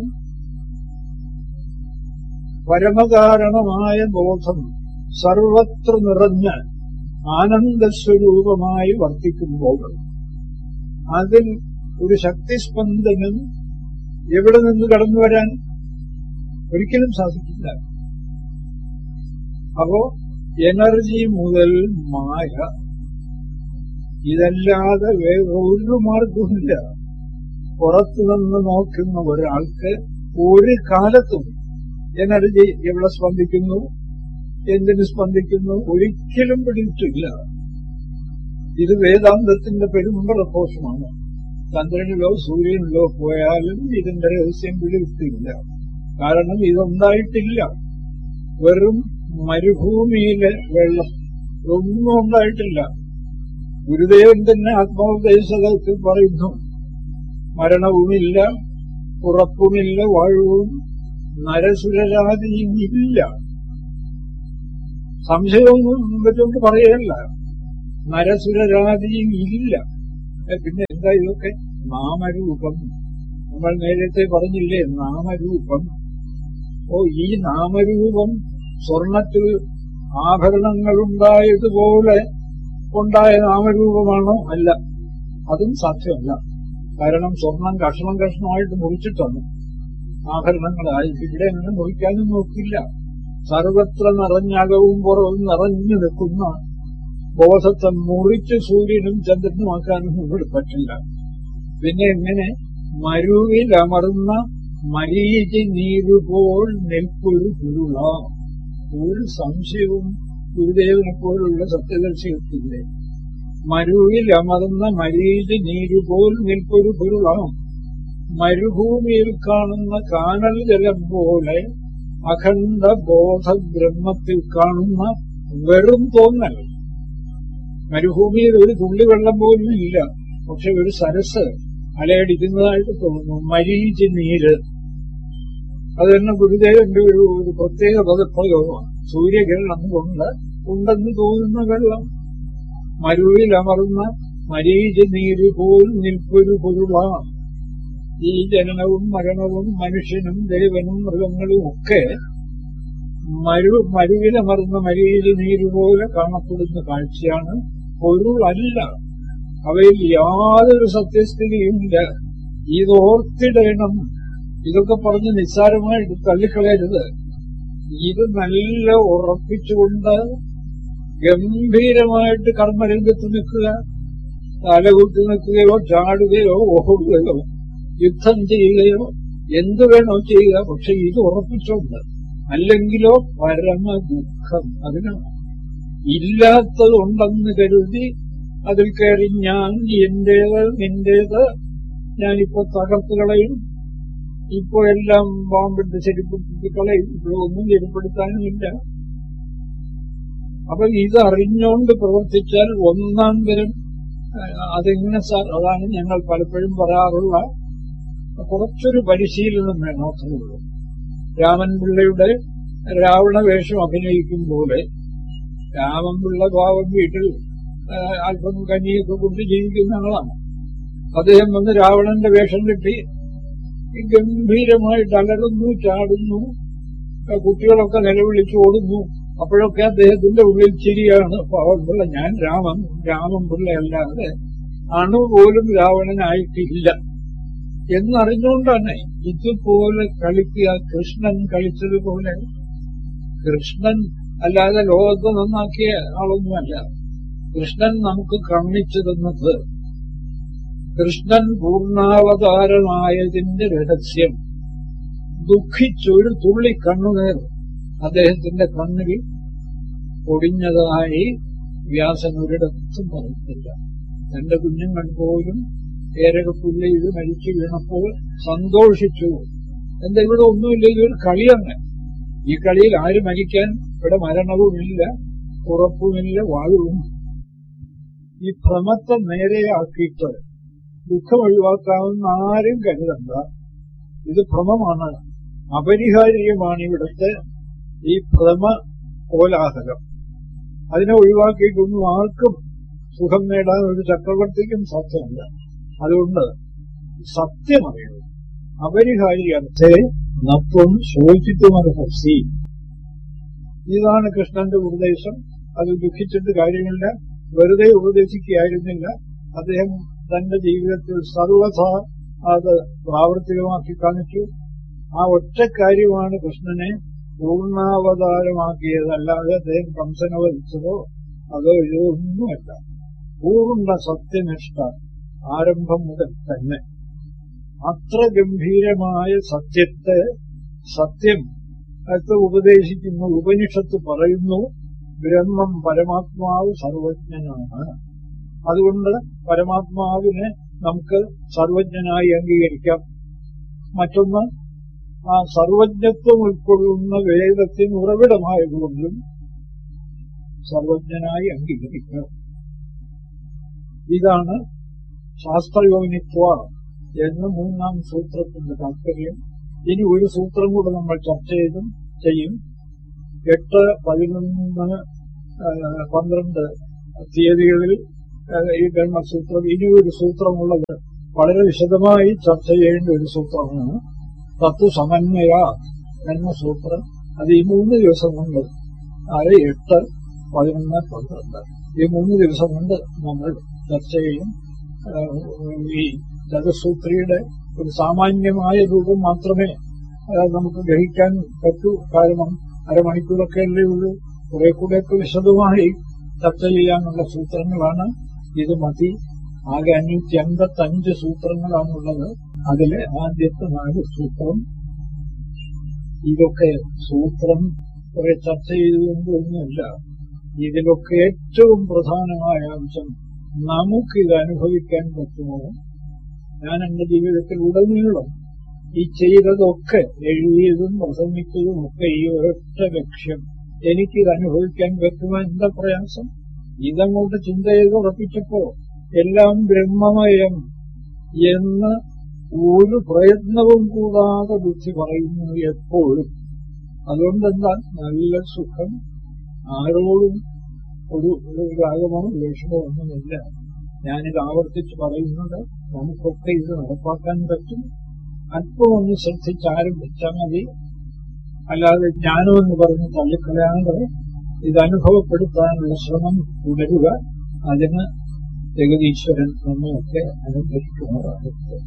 Speaker 4: പരമകാരണമായ ബോധം സർവത്ര നിറഞ്ഞ് ആനന്ദസ്വരൂപമായി വർത്തിക്കുമ്പോൾ അതിൽ ഒരു ശക്തിസ്പന്ദനം എവിടെ നിന്ന് കടന്നു വരാൻ ഒരിക്കലും സാധിക്കില്ല അപ്പോ എനർജി മുതൽ മായ ഇതല്ലാതെ വേറെ ഒരു മാർഗവുമില്ല പുറത്തുനിന്ന് നോക്കുന്ന ഒരാൾക്ക് ഒരു കാലത്തും എനർജി എവിടെ സ്പന്ദിക്കുന്നു എന്തിന് സ്പന്ദിക്കുന്നു ഒരിക്കലും പിടിച്ചിട്ടില്ല ഇത് വേദാന്തത്തിന്റെ പെരുമ്പറഘോഷമാണ് ചന്ദ്രനിലോ സൂര്യനിലോ പോയാലും ഇതിന്റെ രഹസ്യം പിടികിട്ടില്ല കാരണം ഇതുണ്ടായിട്ടില്ല വെറും മരുഭൂമിയിലെ വെള്ളം ഇതൊന്നും ഉണ്ടായിട്ടില്ല ഗുരുദേവൻ തന്നെ ആത്മോപദേശത്തിൽ പറയുന്നു മരണവുമില്ല ഉറപ്പുമില്ല വാഴവും നരസുരരാതിയും ഇല്ല സംശയമൊന്നും വെച്ചുകൊണ്ട് പറയല്ല നരസുരരാതിയും ഇല്ല ഏ, പിന്നെ എന്താ ഇതൊക്കെ നാമരൂപം നമ്മൾ നേരത്തെ പറഞ്ഞില്ലേ നാമരൂപം ഓ ഈ നാമരൂപം സ്വർണത്തിൽ ആഭരണങ്ങളുണ്ടായതുപോലെ ഉണ്ടായ നാമരൂപമാണോ അല്ല അതും സാധ്യമല്ല കാരണം സ്വർണം കഷ്ണം കഷ്ണമായിട്ട് മുറിച്ചിട്ടാണ് ആഭരണങ്ങളായി ഇവിടെ അങ്ങനെ മുറിക്കാനും നോക്കില്ല സർവത്ര നിറഞ്ഞകവും പുറവും നിറഞ്ഞു നിൽക്കുന്ന ബോധത്തെ മുറിച്ച് സൂര്യനും ചന്ദ്രനുമാക്കാനും ഇവിടെ പറ്റില്ല പിന്നെ എങ്ങനെ മരുവിൽ അമർന്ന മരീചി നീരുപോൽ നിൽപ്പൊരു കുരുള ഒരു സംശയവും ഗുരുദേവനെ പോലുള്ള സത്യദർശികത്തില്ലേ മരുവിൽ അമർന്ന മരീചി നീരുപോൽ നിൽപ്പൊരു കുരുളാം മരുഭൂമിയിൽ കാണുന്ന കാനൽ ജലം പോലെ അഖണ്ഡ ബോധ ബ്രഹ്മത്തിൽ കാണുന്ന വെറും തോന്നൽ മരുഭൂമിയിൽ ഒരു തുള്ളി വെള്ളം പോലും ഇല്ല പക്ഷെ ഒരു സരസ് അലയടിക്കുന്നതായിട്ട് തോന്നുന്നു മരീചി നീര് അത് തന്നെ ഗുരുദേവന്റെ ഒരു ഒരു പ്രത്യേക പദപ്രയോഗമാണ് സൂര്യകിരണം കൊണ്ട് ഉണ്ടെന്ന് തോന്നുന്ന വെള്ളം മരുവിൽ അമർന്ന മരീചി നീര് പോൽ നിൽപ്പൊരു പൊരുളാണ് ഈ ജനനവും മരണവും മനുഷ്യനും ദേവനും മൃഗങ്ങളും ഒക്കെ മരു മരുവിലമർന്ന മരീചി നീരുപോലെ കാണപ്പെടുന്ന കാഴ്ചയാണ് പൊരുളല്ല അവയിൽ യാതൊരു സത്യസ്ഥിതിയുമില്ല ഇതോർത്തിടണം ഇതൊക്കെ പറഞ്ഞ് നിസ്സാരമായിട്ട് തള്ളിക്കളയരുത് ഇത് നല്ല ഉറപ്പിച്ചുകൊണ്ട് ഗംഭീരമായിട്ട് കർമ്മരംഗത്ത് നിൽക്കുക തലകുത്തി നിൽക്കുകയോ ചാടുകയോ ഓടുകയോ യുദ്ധം ചെയ്യുകയോ എന്തു വേണോ ചെയ്യുക പക്ഷെ ഇത് ഉറപ്പിച്ചോണ്ട് അല്ലെങ്കിലോ പരമ ദുഃഖം അതിനാണ് ഇല്ലാത്തതുണ്ടെന്ന് കരുതി അതിൽ കയറി ഞാൻ എന്റേത് നിന്റേത് ഞാനിപ്പോ തകർത്ത് കളയും ഇപ്പോ എല്ലാം ബോംബിട്ട് ശരിപ്പെടുത്തി കളയും ഇപ്പോഴൊന്നും ശരിപ്പെടുത്താനുമില്ല അപ്പൊ ഇത് അറിഞ്ഞുകൊണ്ട് പ്രവർത്തിച്ചാൽ ഒന്നാം തരം ഏഹ്, അതെങ്ങനെ സാർ അതാണ് ഞങ്ങൾ പലപ്പോഴും പറയാറുള്ള കുറച്ചൊരു പരിശീലനം വേണം അത്രേ ഉള്ളൂ രാമൻ പിള്ളയുടെ രാവണ വേഷം അഭിനയിക്കും പോലെ രാമൻ പിള്ള പാവം വീട്ടിൽ ആ, അല്പം കഞ്ഞിയൊക്കെ കൊണ്ട് ജീവിക്കുന്ന ആളാണ് അദ്ദേഹം വന്ന് രാവണന്റെ വേഷം കിട്ടി ഗംഭീരമായിട്ട് അലറുന്നു ചാടുന്നു ആ, കുട്ടികളൊക്കെ നിലവിളിച്ച് ഓടുന്നു അപ്പോഴൊക്കെ അദ്ദേഹത്തിന്റെ ഉള്ളിൽ ചിരിയാണ് പാവം പിള്ള ഞാൻ രാമൻ രാമൻ പിള്ളയല്ലാതെ അണു പോലും രാവണനായിട്ടില്ല എന്നറിഞ്ഞുകൊണ്ടാണ് ഇതുപോലെ കളിക്കുക കൃഷ്ണൻ കളിച്ചതുപോലെ കൃഷ്ണൻ അല്ലാതെ ലോകത്തെ നന്നാക്കിയ ആളൊന്നുമല്ല കൃഷ്ണൻ നമുക്ക് കാണിച്ചു തന്നത് കൃഷ്ണൻ പൂർണ്ണാവതാരമായതിന്റെ രഹസ്യം ദുഃഖിച്ചൊരു തുള്ളി കണ്ണുനീർ അദ്ദേഹത്തിന്റെ കണ്ണിൽ ഒടിഞ്ഞതായി വ്യാസൻ ഒരിടത്തും പറഞ്ഞില്ല തന്റെ കുഞ്ഞുങ്ങൾ പോലും ഏരകപ്പുള്ളിയിൽ മരിച്ചു വീണപ്പോൾ സന്തോഷിച്ചു എന്താ ഇവിടെ ഒന്നുമില്ല ഇതൊരു കളിയാണ് ഈ കളിയിൽ ആര് മരിക്കാൻ ഇവിടെ മരണവുമില്ല ഉറപ്പുമില്ല വാഴുവും ഈ ഭ്രമത്തെ നേരെയാക്കിയിട്ട് ദുഃഖം ഒഴിവാക്കാമെന്ന് ആരും കരുതണ്ട ഇത് ഭ്രമമാണ് അപരിഹാര്യമാണ് ഇവിടുത്തെ ഈ ഭ്രമ കോലാഹലം അതിനെ ഒഴിവാക്കിയിട്ടൊന്നും ആർക്കും സുഖം നേടാൻ ഒരു ചക്രവർത്തിക്കും സാധ്യമല്ല അതുകൊണ്ട് സത്യമറിയൂ അപരിഹാര്യത്തെ നത്വം ശോചിത്തുമർഹസി ഇതാണ് കൃഷ്ണന്റെ ഉപദേശം അത് ദുഃഖിച്ചിട്ട് കാര്യമില്ല വെറുതെ ഉപദേശിക്കുകയായിരുന്നില്ല അദ്ദേഹം തന്റെ ജീവിതത്തിൽ സർവഥ അത് പ്രാവർത്തികമാക്കി കാണിച്ചു ആ ഒറ്റ കാര്യമാണ് കൃഷ്ണനെ പൂർണ്ണാവതാരമാക്കിയത് അല്ലാതെ അദ്ദേഹം കംസനെ വധിച്ചതോ അതോ ഇതോ ഒന്നുമല്ല പൂർണ്ണ സത്യനിഷ്ഠ ആരംഭം മുതൽ തന്നെ അത്ര ഗംഭീരമായ സത്യത്തെ സത്യം ഒക്കെ ഉപദേശിക്കുന്നു ഉപനിഷത്ത് പറയുന്നു ബ്രഹ്മം പരമാത്മാവ് സർവജ്ഞനാണ് അതുകൊണ്ട് പരമാത്മാവിനെ നമുക്ക് സർവജ്ഞനായി അംഗീകരിക്കാം മറ്റൊന്ന് ആ സർവജ്ഞത്വം ഉൾക്കൊള്ളുന്ന വേദത്തിന് ഉറവിടമായതുകൊണ്ടും സർവജ്ഞനായി അംഗീകരിക്കാം ഇതാണ് ശാസ്ത്രയോനിത്വ എന്ന മൂന്നാം സൂത്രത്തിന്റെ താല്പര്യം ഇനി ഒരു സൂത്രം കൂടെ നമ്മൾ ചർച്ച ചെയ്തും ചെയ്യും എട്ട് പതിനൊന്ന് ആ, പന്ത്രണ്ട് തീയതികളിൽ ഏഹ്, ഈ ബ്രഹ്മസൂത്രം ഇനി ഒരു സൂത്രമുള്ളത് വളരെ വിശദമായി ചർച്ച ചെയ്യേണ്ട ഒരു സൂത്രമാണ് തത്വസമന്വയ ബ്രഹ്മസൂത്രം അത് ഈ മൂന്ന് ദിവസം കൊണ്ട് ആറ് എട്ട് പതിനൊന്ന് പന്ത്രണ്ട് ഈ മൂന്ന് ദിവസം കൊണ്ട് നമ്മൾ ചർച്ച ചെയ്യും ഏഹ്, ഈ ജഗസൂത്രിയുടെ ഒരു സാമാന്യമായ രൂപം മാത്രമേ ഏഹ്, നമുക്ക് ഗ്രഹിക്കാൻ പറ്റൂ കാരണം അരമണിക്കൂറൊക്കെ അല്ലേ ഉള്ളൂ കുറെ കൂടെയൊക്കെ വിശദമായി ചർച്ച ചെയ്യാനുള്ള സൂത്രങ്ങളാണ് ഇത് മതി ആകെ അഞ്ഞൂറ്റി അൻപത്തി അഞ്ച് സൂത്രങ്ങളാണുള്ളത് അതിലെ ആദ്യത്തെ നാല് സൂത്രം ഇതൊക്കെ സൂത്രം കുറെ ചർച്ച ചെയ്തുകൊണ്ടൊന്നുമില്ല ഇതിലൊക്കെ ഏറ്റവും പ്രധാനമായ അംശം നമുക്കിത് അനുഭവിക്കാൻ പറ്റുമോ ഞാൻ എന്റെ ജീവിതത്തിൽ ഉടനീളം ഈ ചെയ്തതൊക്കെ എഴുതിയതും പ്രസംഗിച്ചതും ഒക്കെ ഈ ഒരൊറ്റ ലക്ഷ്യം എനിക്കിത് അനുഭവിക്കാൻ പറ്റുമോ എന്താ പ്രയാസം ഇതങ്ങോട്ട് ചിന്ത ചെയ്ത് ഉറപ്പിച്ചപ്പോ എല്ലാം ബ്രഹ്മമയം എന്ന് ഒരു പ്രയത്നവും കൂടാതെ ബുദ്ധി പറയുന്നു എപ്പോഴും അതുകൊണ്ടെന്താ നല്ല സുഖം ആരോടും ഒരു ഒരു രാഗമോ ദേഷ്യമോ ഒന്നുമില്ല ഞാനിത് ആവർത്തിച്ച് പറയുന്നത് നമുക്കൊക്കെ ഇത് നടപ്പാക്കാൻ പറ്റും അല്പം ഒന്ന് ശ്രദ്ധിച്ച് ആരംഭിച്ചാൽ മതി അല്ലാതെ ജ്ഞാനമെന്ന് പറഞ്ഞ് തള്ളിക്കളയാതെ ഇത് അനുഭവപ്പെടുത്താനുള്ള ശ്രമം തുടരുക അതിന് ജഗതീശ്വരൻ നമ്മയൊക്കെ അനുഗ്രഹിക്കുന്നതാകട്ടെ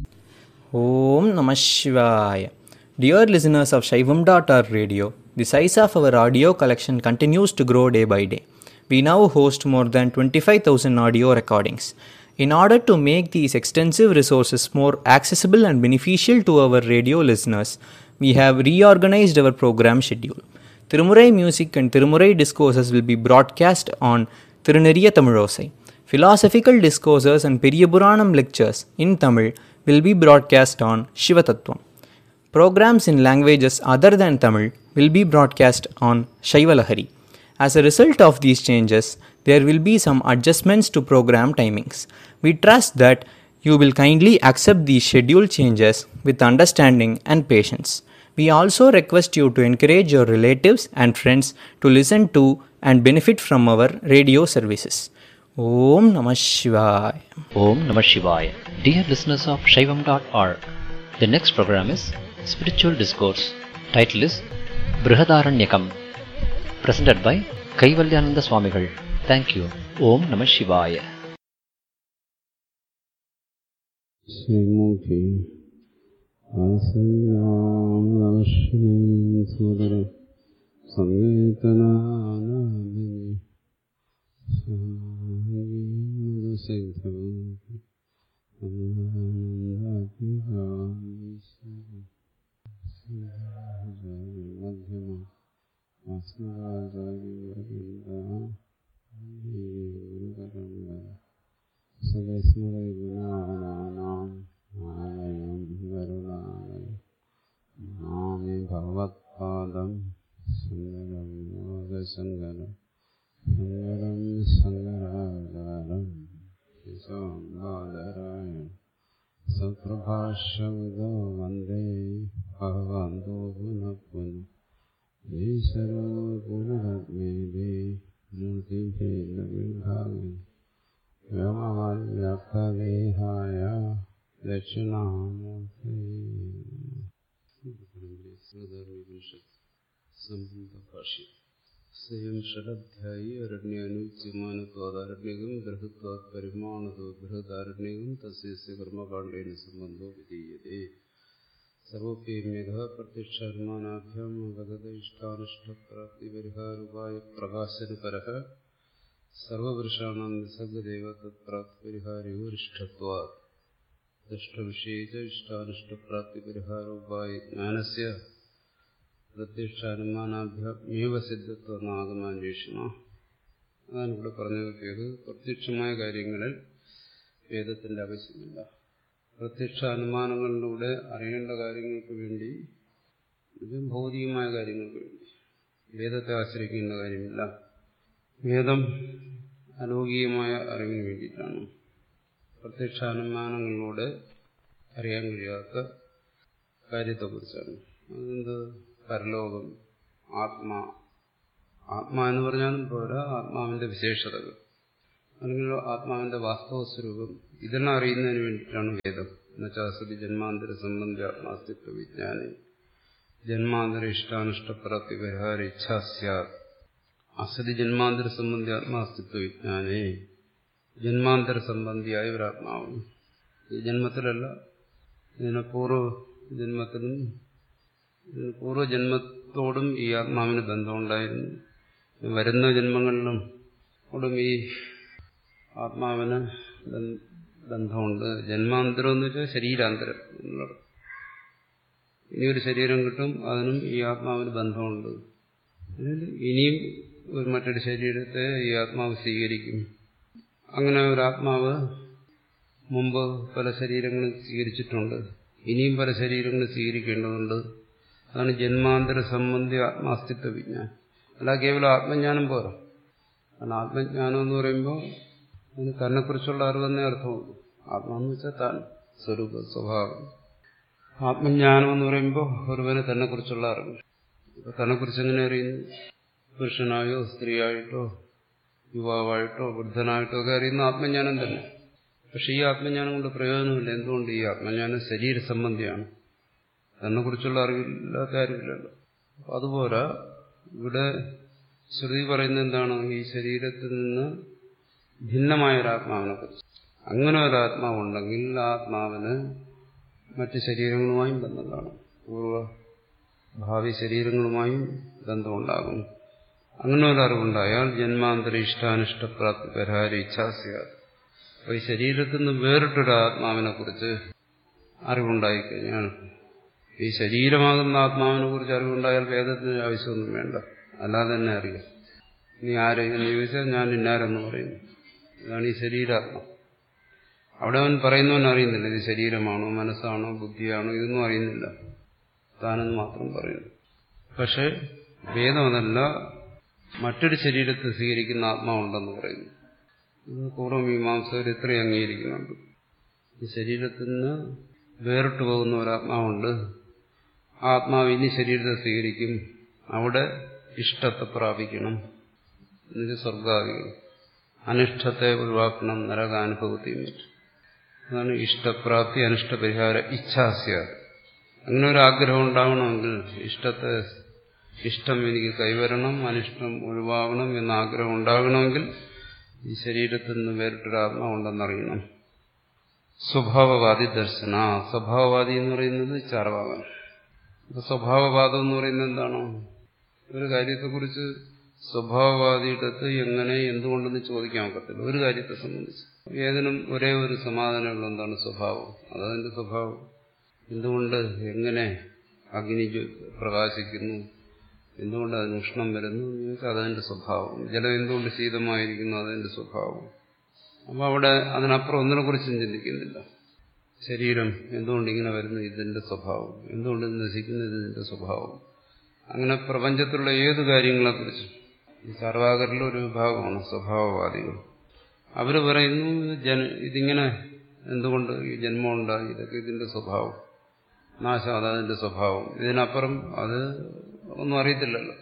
Speaker 5: Om Namah Shivaya. Dear listeners of Shaivam.org radio, the size of our audio collection continues to grow day by day. We now host more than 25,000 audio recordings. In order to make these extensive resources more accessible and beneficial to our radio listeners, we have reorganized our program schedule. Tirumurai music and Tirumurai discourses will be broadcast on Tiruneriya Tamilosai. Philosophical discourses and Periyapuranam lectures in Tamil will be broadcast on Shivatattvam. Programs in languages other than Tamil will be broadcast on Shaivalahari. As a result of these changes, there will be some adjustments to program timings. We trust that you will kindly accept these schedule changes with understanding and patience. We also request you to encourage your relatives and friends to listen to and benefit from our radio services. Om Namah Shivaya.
Speaker 6: Om Namah Shivaya. Dear listeners of Shaivam.org, the next program is Spiritual Discourse. Title is Brihadaranyakam. Presented by Kaivalyananda Swamigal. Thank you. Om Namah Shivaya.
Speaker 7: ശ്രീമുഖി ആസയാമലക്ഷ്മീ സുതര സംവേദനാനാദിനി മധ്യമ ഗുരുപരമ്പര സദസ്മൃതി ഗുണാനാം ആലയം കരുണാലയം മാമി ഭഗവത്പാദം ശങ്കരം യോഗശങ്കരം ശങ്കരം ശങ്കരാചാരം ബാദരായണം സപ്രഭാഷവിദോ വന്ദേ ഭഗവന്തോ പുനഃ പുനഃ ഈശ്വരോ പുനരത്മേദേ മൂർത്തിഭേദവിഭാഗം വ്യോമവ്യാപ്തദേഹായ ദക്ഷിണാമൂർത്തി സംബന്ധഭാഷ്യം സ്വയം ഷഡധ്യായി അരണ്യാനുച്യമാനത്വാദാരണ്യകം ബൃഹത്വാത് പരിമാണതോ ബൃഹദാരണ്യകം തസ്യസ്യ കർമ്മകാണ്ഡേന സംബന്ധോ വിധീയതേ സർവപ്യമേധ പ്രത്യക്ഷാനുമാനാഭ്യാം അഗത ഇഷ്ടാനിഷ്ടപ്രാപ്തിപരിഹാരുപായ പ്രകാശനപരഃ സർവപുരുഷാണാം നിസർഗദേവ തത്പ്രാപ്തിപരിഹാരയോരിഷ്ടത്വാ ദുഷ്ടവിഷയേച്ച ഇഷ്ടാനിഷ്ടപ്രാപ്തിപരിഹാരോപായ ജ്ഞാനസ്യ പ്രത്യക്ഷാനുമാനാഭ്യമേവ സിദ്ധത്വനാഗമാന്വേഷണ അതാണ് ഇവിടെ പറഞ്ഞു കിട്ടിയത് പ്രത്യക്ഷമായ കാര്യങ്ങളിൽ വേദത്തിന്റെ ആവശ്യമില്ല പ്രത്യക്ഷ അനുമാനങ്ങളിലൂടെ അറിയേണ്ട കാര്യങ്ങൾക്ക് വേണ്ടി ഇത് ഭൗതികമായ കാര്യങ്ങൾക്ക് വേണ്ടി വേദത്തെ ആശ്രയിക്കേണ്ട കാര്യമില്ല വേദം അലൗകികമായ അറിവിന് വേണ്ടിയിട്ടാണ് പ്രത്യക്ഷാനുമാനങ്ങളിലൂടെ അറിയാൻ കഴിയാത്ത കാര്യത്തെക്കുറിച്ചാണ് അതെന്ത് പരലോകം ആത്മാ ആത്മാ എന്ന് പറഞ്ഞാലും പോരാ ആത്മാവിന്റെ വിശേഷതകൾ അല്ലെങ്കിൽ ആത്മാവിന്റെ വാസ്തവ സ്വരൂപം ഇതെല്ലാം അറിയുന്നതിന് വേണ്ടിയിട്ടാണ് വേദം എന്നുവെച്ചാൽ അസതി ജന്മാന്തര സംബന്ധ ആത്മാസ്തിത്വ വിജ്ഞാനി ജന്മാന്തര ഇഷ്ടാനിഷ്ടപ്രാപ്തി പരിഹാര ഇച്ഛാസ്യ അസതി ജന്മാന്തര സംബന്ധി ആത്മാസ്തിത്വ വിജ്ഞാനേ ജന്മാന്തര സംബന്ധിയായ ഒരാത്മാവ് ഈ ജന്മത്തിലല്ല ഇതിനെ പൂർവ്വ ജന്മത്തിനും ഇതിന് പൂർവ്വജന്മത്തോടും ഈ ആത്മാവിന് ബന്ധമുണ്ടായിരുന്നു വരുന്ന ജന്മങ്ങളിലും ഓടും ഈ ആത്മാവിന് ബന്ധമുണ്ട് ജന്മാന്തരം എന്ന് വെച്ചാൽ ശരീരാന്തരം എന്നുള്ളത് ഇനിയൊരു ശരീരം കിട്ടും അതിനും ഈ ആത്മാവിന് ബന്ധമുണ്ട് ഇനിയും ഒരു മറ്റൊരു ശരീരത്തെ ഈ ആത്മാവ് സ്വീകരിക്കും അങ്ങനെ ഒരു ആത്മാവ് മുമ്പ് പല ശരീരങ്ങളും സ്വീകരിച്ചിട്ടുണ്ട് ഇനിയും പല ശരീരങ്ങളും സ്വീകരിക്കേണ്ടതുണ്ട് അതാണ് ജന്മാന്തര സംബന്ധി ആത്മാസ്തിത്വ വിജ്ഞാനം അല്ല കേവലം ആത്മജ്ഞാനം പോരാ കാരണം ആത്മജ്ഞാനം എന്ന് പറയുമ്പോൾ അതിന് തന്നെക്കുറിച്ചുള്ള അറിവെന്നേ അർത്ഥമുള്ളൂ ആത്മാന്ന് വെച്ചാൽ താൻ സ്വരൂപ സ്വഭാവം ആത്മജ്ഞാനം എന്ന് പറയുമ്പോൾ ഒരുവന് തന്നെക്കുറിച്ചുള്ള അറിവ് ഇപ്പൊ തന്നെക്കുറിച്ച് എങ്ങനെ അറിയുന്നു പുരുഷനായോ സ്ത്രീയായിട്ടോ യുവാവായിട്ടോ വൃദ്ധനായിട്ടോ ഒക്കെ അറിയുന്ന ആത്മജ്ഞാനം തന്നെ പക്ഷെ ഈ ആത്മജ്ഞാനം കൊണ്ട് പ്രയോജനമില്ല എന്തുകൊണ്ട് ഈ ആത്മജ്ഞാനം ശരീര സംബന്ധിയാണ് അതിനെക്കുറിച്ചുള്ള അറിവില്ലാത്ത ആരുമില്ലല്ലോ അപ്പൊ അതുപോലെ ഇവിടെ ശ്രുതി പറയുന്നത് എന്താണ് ഈ ശരീരത്തിൽ നിന്ന് ഭിന്നമായ ഒരാത്മാവിനെ കുറിച്ച് അങ്ങനെ ഒരാത്മാവുണ്ടെങ്കിൽ ആ ആത്മാവിന് മറ്റ് ശരീരങ്ങളുമായും ബന്ധം കാണും പൂർവ്വ ഭാവി ശരീരങ്ങളുമായും ബന്ധമുണ്ടാകും അങ്ങനെ ഒരു അറിവുണ്ടായാൽ ജന്മാന്തര ഇഷ്ടാനിഷ്ടപ്രാപ്തി പരിഹാര ഇച്ഛാസ്യ അപ്പൊ ഈ ശരീരത്തിൽ നിന്ന് വേറിട്ടൊരു ആത്മാവിനെ കുറിച്ച് അറിവുണ്ടായിക്കഴിഞ്ഞാൽ ഈ ശരീരമാകുന്ന ആത്മാവിനെ കുറിച്ച് അറിവുണ്ടായാൽ വേദത്തിന് ആവശ്യമൊന്നും വേണ്ട അല്ലാതെ തന്നെ അറിയാം നീ ആരെന്ന് ചോദിച്ചാൽ ഞാൻ ഇന്നാരെന്ന് പറയുന്നു ഇതാണ് ഈ ശരീരാത്മ അവിടെ അവൻ പറയുന്നവൻ അറിയുന്നില്ല ഇത് ശരീരമാണോ മനസ്സാണോ ബുദ്ധിയാണോ ഇതൊന്നും അറിയുന്നില്ല താനെന്ന് മാത്രം പറയുന്നു പക്ഷെ വേദം അതല്ല മറ്റൊരു ശരീരത്തെ സ്വീകരിക്കുന്ന ആത്മാവുണ്ടെന്ന് പറയുന്നു ഇത് പൂർവ്വമീമാംസകർ ഇത്രയും അംഗീകരിക്കുന്നുണ്ട് ഈ ശരീരത്തിൽ നിന്ന് വേറിട്ട് പോകുന്ന ഒരാത്മാവുണ്ട് ആ ആത്മാവ് ഇനി ശരീരത്തെ സ്വീകരിക്കും അവിടെ ഇഷ്ടത്തെ പ്രാപിക്കണം എന്നുവെച്ചാൽ സ്വർഗാദികൾ അനിഷ്ടത്തെ ഒഴിവാക്കണം നരകാനുഭവത്തെയും പറ്റും അതാണ് ഇഷ്ടപ്രാപ്തി അനിഷ്ടപരിഹാര ഇച്ഛാസ്യ അങ്ങനെ ഒരു ആഗ്രഹം ഉണ്ടാവണമെങ്കിൽ ഇഷ്ടത്തെ ഇഷ്ടം എനിക്ക് കൈവരണം അനിഷ്ടം ഒഴിവാകണം എന്ന ആഗ്രഹം ഉണ്ടാകണമെങ്കിൽ ഈ ശരീരത്തിൽ നിന്ന് വേറിട്ടൊരു ആത്മാവുണ്ടെന്നറിയണം സ്വഭാവവാദി ദർശന സ്വഭാവവാദി എന്ന് പറയുന്നത് ചാർവാകൻ അപ്പൊ സ്വഭാവവാദം എന്ന് പറയുന്നത് എന്താണോ ഒരു കാര്യത്തെക്കുറിച്ച് സ്വഭാവവാദിയുടെ അടുത്ത് എങ്ങനെ എന്തുകൊണ്ടെന്ന് ചോദിക്കാൻ ഒക്കത്തില്ല ഒരു കാര്യത്തെ സംബന്ധിച്ച് ഏതിനും ഒരേ ഒരു സമാധാനമുള്ള എന്താണ് സ്വഭാവം അതതിന്റെ സ്വഭാവം എന്തുകൊണ്ട് എങ്ങനെ അഗ്നി പ്രകാശിക്കുന്നു എന്തുകൊണ്ട് അതിന് ഉഷ്ണം വരുന്നു എന്ന് ചോദിച്ചാൽ അതതിന്റെ സ്വഭാവം ജലം എന്തുകൊണ്ട് ശീതമായിരിക്കുന്നു അതതിന്റെ സ്വഭാവം അപ്പോൾ അവിടെ അതിനപ്പുറം ഒന്നിനെ കുറിച്ചും ചിന്തിക്കുന്നില്ല ശരീരം എന്തുകൊണ്ട് ഇങ്ങനെ വരുന്നു ഇതിന്റെ സ്വഭാവം എന്തുകൊണ്ട് ഇത് നശിക്കുന്നു ഇതിന്റെ സ്വഭാവം അങ്ങനെ പ്രപഞ്ചത്തിലുള്ള ഏത് കാര്യങ്ങളെക്കുറിച്ചും ഈ സർവാകരിലെ ഒരു വിഭാഗമാണ് സ്വഭാവവാദികൾ അവർ പറയുന്നു ജന ഇതിങ്ങനെ എന്തുകൊണ്ട് ഈ ജന്മം ഉണ്ടായി ഇതൊക്കെ ഇതിന്റെ സ്വഭാവം നാശം അതതിന്റെ സ്വഭാവം ഇതിനപ്പുറം അത് ഒന്നും അറിയത്തില്ലല്ലോ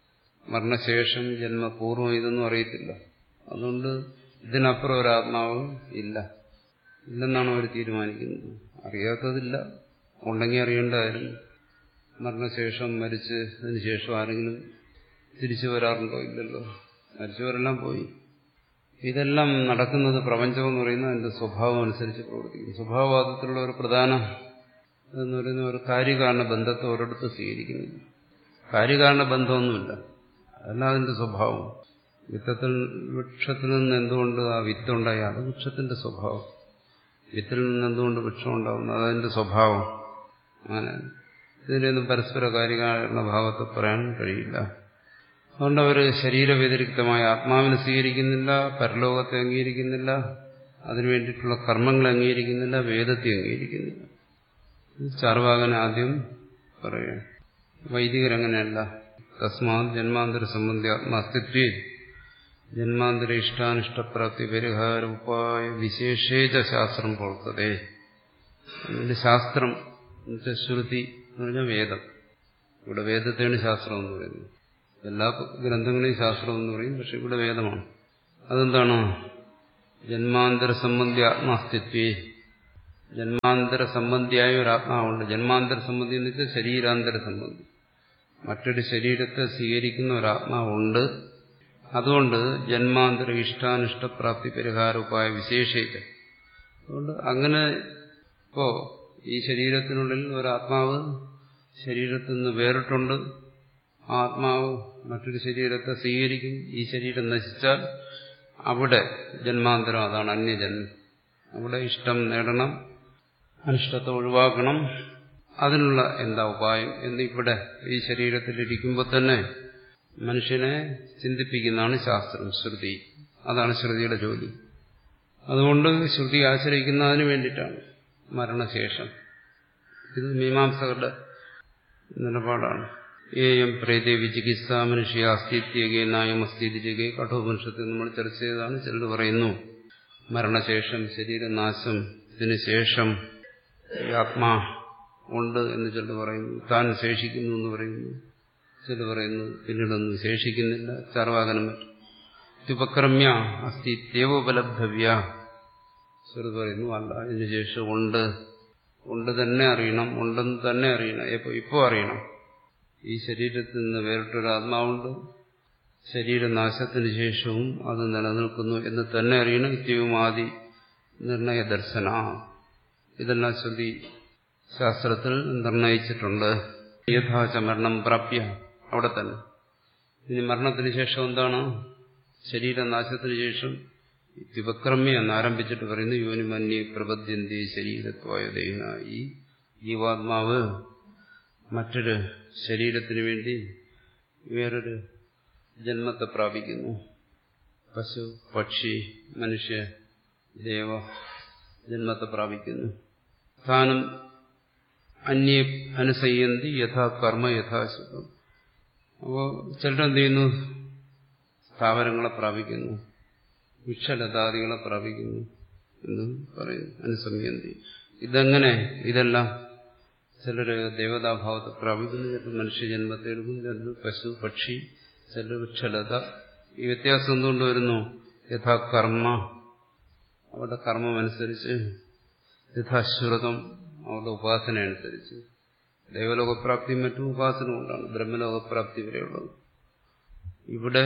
Speaker 7: മരണശേഷം ജന്മപൂർവ്വം ഇതൊന്നും അറിയത്തില്ല അതുകൊണ്ട് ഇതിനപ്പുറം ഒരാത്മാവ് ഇല്ല ഇല്ലെന്നാണ് അവർ തീരുമാനിക്കുന്നത് അറിയാത്തതില്ല ഉണ്ടെങ്കിൽ അറിയേണ്ടതായിരുന്നു മരണശേഷം മരിച്ചതിന് ശേഷം ആരെങ്കിലും തിരിച്ചു വരാറുണ്ടോ ഇല്ലല്ലോ മരിച്ചവരെല്ലാം പോയി ഇതെല്ലാം നടക്കുന്നത് പ്രപഞ്ചം എന്ന് പറയുന്നത് അതിന്റെ സ്വഭാവം അനുസരിച്ച് പ്രവർത്തിക്കും സ്വഭാവവാദത്തിലുള്ള ഒരു പ്രധാന എന്ന് പറയുന്ന ഒരു കാര്യകാരണ ബന്ധത്തെ ഒരിടത്ത് സ്വീകരിക്കുന്നില്ല കാര്യകാരണ ബന്ധമൊന്നുമില്ല അതല്ല അതിന്റെ സ്വഭാവം വിത്തത്തിൽ വൃക്ഷത്തിൽ നിന്ന് എന്തുകൊണ്ട് ആ വിത്തുണ്ടായി അത് വൃക്ഷത്തിന്റെ സ്വഭാവം വിത്തിൽ നിന്ന് എന്തുകൊണ്ട് വൃക്ഷം ഉണ്ടാകുന്നു അതതിന്റെ സ്വഭാവം അങ്ങനെ ഇതിനൊന്നും പരസ്പര കാര്യകാരണ ഭാവത്തെ പറയാൻ കഴിയില്ല അതുകൊണ്ട് അവർ ശരീരവ്യതിരിക്തമായ ആത്മാവിനെ സ്വീകരിക്കുന്നില്ല പരലോകത്തെ അംഗീകരിക്കുന്നില്ല അതിനു വേണ്ടിയിട്ടുള്ള കർമ്മങ്ങളെ അംഗീകരിക്കുന്നില്ല വേദത്തെ അംഗീകരിക്കുന്നില്ല ചാർവാകൻ ആദ്യം പറയുക വൈദികരങ്ങനെയല്ല തസ്മാത് ജന്മാന്തര സംബന്ധി ആത്മാസ്തിത്വേ ജന്മാന്തര ഇഷ്ടാനിഷ്ടപ്രാപ്തി പരിഹാര ഉപായ വിശേഷേജ ശാസ്ത്രം പുറത്തതേ അതിന്റെ ശാസ്ത്രം എന്നുവെച്ചാൽ ശ്രുതി എന്ന് പറഞ്ഞാൽ വേദം ഇവിടെ വേദത്തെയാണ് ശാസ്ത്രം എന്ന് പറയുന്നത് എല്ലാ ഗ്രന്ഥങ്ങളെയും ശാസ്ത്രം എന്ന് പറയും പക്ഷെ ഇവിടെ വേദമാണ് അതെന്താണ് ജന്മാന്തര സംബന്ധി ആത്മാസ്തിത്വേ ജന്മാന്തര സംബന്ധിയായ ഒരു ആത്മാവുണ്ട് ജന്മാന്തര സംബന്ധി എന്ന് വെച്ചാൽ ശരീരാന്തര സംബന്ധി മറ്റൊരു ശരീരത്തെ സ്വീകരിക്കുന്ന ഒരു ആത്മാവുണ്ട് അതുകൊണ്ട് ജന്മാന്തര ഇഷ്ടാനിഷ്ടപ്രാപ്തി പരിഹാര ഉപായ വിശേഷിക്ക അതുകൊണ്ട് അങ്ങനെ ഇപ്പോ ഈ ശരീരത്തിനുള്ളിൽ ഒരാത്മാവ് ശരീരത്തിൽ നിന്ന് വേറിട്ടുണ്ട് ആ ആത്മാവ് മറ്റൊരു ശരീരത്തെ സ്വീകരിക്കും ഈ ശരീരം നശിച്ചാൽ അവിടെ ജന്മാന്തരം അതാണ് അന്യജന്മം അവിടെ ഇഷ്ടം നേടണം അനിഷ്ടത്തെ ഒഴിവാക്കണം അതിനുള്ള എന്താ ഉപായം എന്നിവിടെ ഈ ശരീരത്തിലിരിക്കുമ്പോൾ തന്നെ മനുഷ്യനെ ചിന്തിപ്പിക്കുന്നതാണ് ശാസ്ത്രം ശ്രുതി അതാണ് ശ്രുതിയുടെ ജോലി അതുകൊണ്ട് ശ്രുതി ആശ്രയിക്കുന്നതിന് വേണ്ടിയിട്ടാണ് മരണശേഷം ഇത് മീമാംസകരുടെ നിലപാടാണ് ഏയം പ്രേതേ വിചികിത്സ മനുഷ്യ അസ്ഥിത്യകെ നായം അസ്ഥിതിജകെ കഠോപനിഷത്തിൽ നമ്മൾ ചർച്ച ചെയ്തതാണ് ചിലർ പറയുന്നു മരണശേഷം ശരീരനാശത്തിന് ശേഷം ഈ ആത്മാ ഉണ്ട് എന്ന് ചിലർ പറയുന്നു താൻ ശേഷിക്കുന്നു എന്ന് പറയുന്നു ചിലർ പറയുന്നു പിന്നീടൊന്നും ശേഷിക്കുന്നില്ല ചർവാകനം ഉപക്രമ്യ അസ്ഥി ദേവോപലബ്ധവ്യ ചിലർ പറയുന്നു അല്ല അതിന് ശേഷം ഉണ്ട് ഉണ്ട് തന്നെ അറിയണം ഉണ്ടെന്ന് തന്നെ അറിയണം ഇപ്പൊ ഇപ്പോ അറിയണം ഈ ശരീരത്തിൽ നിന്ന് വേറിട്ടൊരു ആത്മാവുണ്ട് ശരീരനാശത്തിന് ശേഷവും അത് നിലനിൽക്കുന്നു എന്ന് തന്നെ അറിയണം ഇത്യവും ആദി നിർണയ ദർശന ഇതെല്ലാം ശ്രുതി ശാസ്ത്രത്തിൽ നിർണയിച്ചിട്ടുണ്ട് യഥാച മരണം പ്രാപ്യ അവിടെ തന്നെ ഇനി മരണത്തിന് ശേഷം എന്താണ് ശരീരനാശത്തിന് ശേഷം ദിവക്രമ്യ എന്ന് ആരംഭിച്ചിട്ട് പറയുന്നു യോനിമന്യ പ്രബദ്ധ്യന്തി ശരീരത്വായ ദേഹ ഈ ജീവാത്മാവ് മറ്റൊരു ശരീരത്തിന് വേണ്ടി വേറൊരു ജന്മത്തെ പ്രാപിക്കുന്നു പശു പക്ഷി മനുഷ്യ ദേവ ജന്മത്തെ പ്രാപിക്കുന്നു താനും അന്യ അനുസയ്യന്തി യഥാ കർമ്മ യഥാശുഖം അപ്പോൾ ചിലരെന്ത് ചെയ്യുന്നു സ്ഥാവരങ്ങളെ പ്രാപിക്കുന്നു വിക്ഷലതാദികളെ പ്രാപിക്കുന്നു എന്ന് പറയുന്നു അനുസംയന്തി ഇതെങ്ങനെ ഇതെല്ലാം ചിലര് ദേവതാഭാവത്തെ പ്രാപിക്കുന്നു ചിലർ മനുഷ്യജന്മത്തെ എടുക്കുന്നു ചിലർ പശു പക്ഷി ചിലർ വിക്ഷലത ഈ വ്യത്യാസം എന്തുകൊണ്ട് വരുന്നു യഥാ കർമ്മ അവരുടെ കർമ്മമനുസരിച്ച് യഥാശ്രുതം അവരുടെ ഉപാസന അനുസരിച്ച് ദൈവലോകപ്രാപ്തിയും മറ്റും ഉപാസന കൊണ്ടാണ് ബ്രഹ്മലോകപ്രാപ്തി വരെയുള്ളത് ഇവിടെ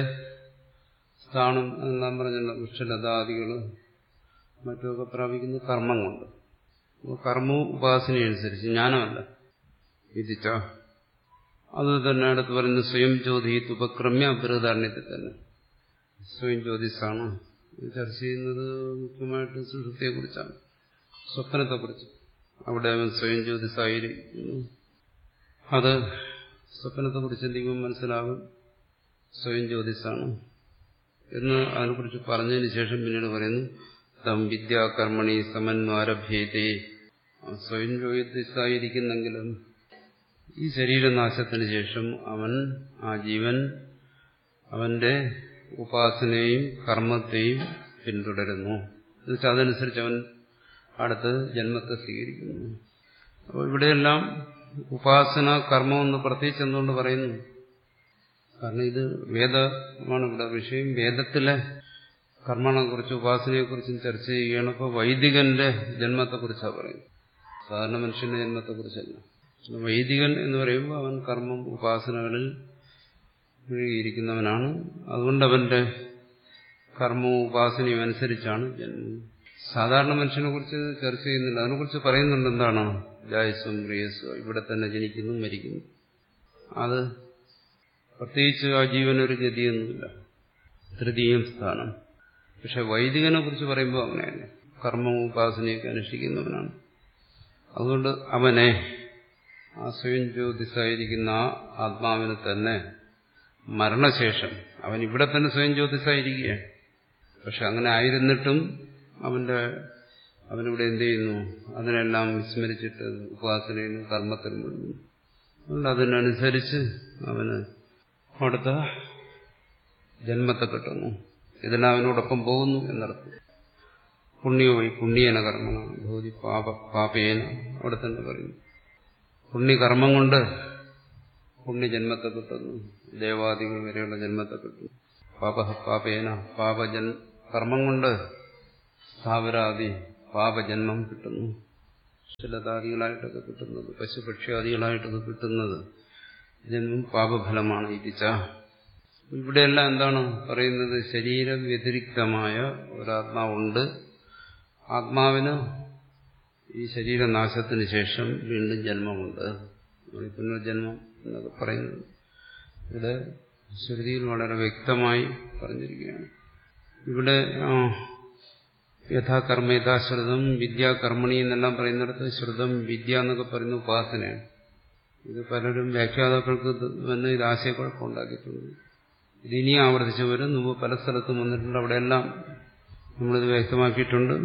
Speaker 7: സ്ഥാനം എന്നെല്ലാം പറഞ്ഞുള്ള വൃക്ഷലതാദികള് മറ്റുമൊക്കെ പ്രാപിക്കുന്ന കർമ്മം കൊണ്ട് കർമ്മവും ഉപാസനയനുസരിച്ച് ജ്ഞാനമല്ല വിധിച്ച അത് തന്നെ അടുത്ത് പറയുന്ന സ്വയം ജ്യോതി ഉപക്രമ്യ ബൃഹദാരണ്യത്തിൽ തന്നെ സ്വയം ജ്യോതിസാണ് ചർച്ച ചെയ്യുന്നത് മുഖ്യമായിട്ട് സുഷുപ്തിയെക്കുറിച്ചാണ് സ്വപ്നത്തെക്കുറിച്ച് അവിടെ അവൻ സ്വയം ജ്യോതിസായിരിക്കുന്നു അത് സ്വപ്നത്തെക്കുറിച്ച് ചിന്തിക്കുമ്പോൾ മനസ്സിലാകും സ്വയം ജ്യോതിസാണ് എന്ന് അതിനെക്കുറിച്ച് പറഞ്ഞതിന് ശേഷം പിന്നീട് പറയുന്നു തം വിദ്യാകർമ്മണി സമന്വാരഭ്യേതേ സ്വയം ജ്യോതിസായിരിക്കുന്നെങ്കിലും ഈ ശരീരനാശത്തിന് ശേഷം അവൻ ആ ജീവൻ അവന്റെ ഉപാസനയും കർമ്മത്തെയും പിന്തുടരുന്നു എന്നുവെച്ചാൽ അതനുസരിച്ച് അവൻ അടുത്ത് ജന്മത്തെ സ്വീകരിക്കുന്നു അപ്പോൾ ഇവിടെയെല്ലാം ഉപാസന കർമ്മം എന്ന് പ്രത്യേകിച്ച് എന്തുകൊണ്ട് പറയുന്നു കാരണം ഇത് വേദമാണ് ഇവിടെ വിഷയം വേദത്തിലെ കർമ്മങ്ങളെക്കുറിച്ച് ഉപാസനയെക്കുറിച്ചും ചർച്ച ചെയ്യുകയാണ് ഇപ്പോൾ വൈദികന്റെ ജന്മത്തെക്കുറിച്ചാണ് പറയുന്നത് സാധാരണ മനുഷ്യന്റെ ജന്മത്തെക്കുറിച്ചല്ല വൈദികൻ എന്ന് പറയുമ്പോൾ അവൻ കർമ്മം ഉപാസനകളിൽ മുഴുകിയിരിക്കുന്നവനാണ് അതുകൊണ്ട് അവന്റെ കർമ്മവും ഉപാസനയും അനുസരിച്ചാണ് ജന്മം സാധാരണ മനുഷ്യനെ കുറിച്ച് ചർച്ച ചെയ്യുന്നില്ല അതിനെക്കുറിച്ച് പറയുന്നുണ്ട് എന്താണ് ജായസ്വം പ്രിയസ്വം ഇവിടെ തന്നെ ജനിക്കുന്നു മരിക്കുന്നു അത് പ്രത്യേകിച്ച് ആ ജീവനൊരു ഗതിയൊന്നുമില്ല തൃതീയം സ്ഥാനം പക്ഷെ വൈദികനെ കുറിച്ച് പറയുമ്പോൾ അങ്ങനെയല്ല കർമ്മവും ഉപാസനയൊക്കെ അനുഷ്ഠിക്കുന്നവനാണ് അതുകൊണ്ട് അവനെ ആ സ്വയം ജ്യോതിസായിരിക്കുന്ന ആ ആത്മാവിന് തന്നെ മരണശേഷം അവൻ ഇവിടെ തന്നെ സ്വയം ജ്യോതിസായിരിക്കുകയാണ് പക്ഷെ അങ്ങനെ ആയിരുന്നിട്ടും അവന്റെ അവനിവിടെ എന്ത് ചെയ്യുന്നു അതിനെല്ലാം വിസ്മരിച്ചിട്ട് ഉപാസനയിലും കർമ്മത്തിലും മുഴുകുന്നു അതുകൊണ്ട് അതിനനുസരിച്ച് അവന് അടുത്ത ജന്മത്തെ കിട്ടുന്നു ഇതെല്ലാം അവനോടൊപ്പം പോകുന്നു എന്നർത്ഥം പുണ്യമായി പുണ്യേന കർമ്മണ ഭൂതി പാപ പാപേന അവിടെ തന്നെ പറയുന്നു പുണ്യകർമ്മം കൊണ്ട് പുണ്യജന്മത്തെ കിട്ടുന്നു ദേവാദികൾ വരെയുള്ള ജന്മത്തെ കിട്ടുന്നു പാപ പാപേന പാപജൻ കർമ്മം കൊണ്ട് സ്ഥാവരാദി പാപജന്മം കിട്ടുന്നു ശിലതാദികളായിട്ടൊക്കെ കിട്ടുന്നത് പശുപക്ഷ്യാദികളായിട്ടൊക്കെ കിട്ടുന്നത് ജന്മം പാപഫലമാണ് ഇരിച്ച ഇവിടെയെല്ലാം എന്താണ് പറയുന്നത് ശരീര വ്യതിരിക്തമായ ഒരാത്മാവുണ്ട് ആത്മാവിന് ഈ ശരീരനാശത്തിന് ശേഷം വീണ്ടും ജന്മമുണ്ട് പുനർജന്മം എന്നൊക്കെ പറയുന്നത് ഇവിടെ ശ്രുതിയിൽ വളരെ വ്യക്തമായി പറഞ്ഞിരിക്കുകയാണ് ഇവിടെ യഥാകർമ്മ യഥാശ്രുതം വിദ്യാകർമ്മണി എന്നെല്ലാം പറയുന്നിടത്ത് ശ്രുതം വിദ്യ എന്നൊക്കെ പറയുന്ന ഉപാസനയാണ് ഇത് പലരും വ്യാഖ്യാതാക്കൾക്ക് വന്ന് ഇത് ആശയക്കുഴപ്പം ഉണ്ടാക്കിയിട്ടുണ്ട് ഇത് ഇനിയും ആവർത്തിച്ചു വരും മുമ്പ് പല സ്ഥലത്തും വന്നിട്ടുണ്ട് അവിടെയെല്ലാം നമ്മളിത് വ്യക്തമാക്കിയിട്ടുണ്ട്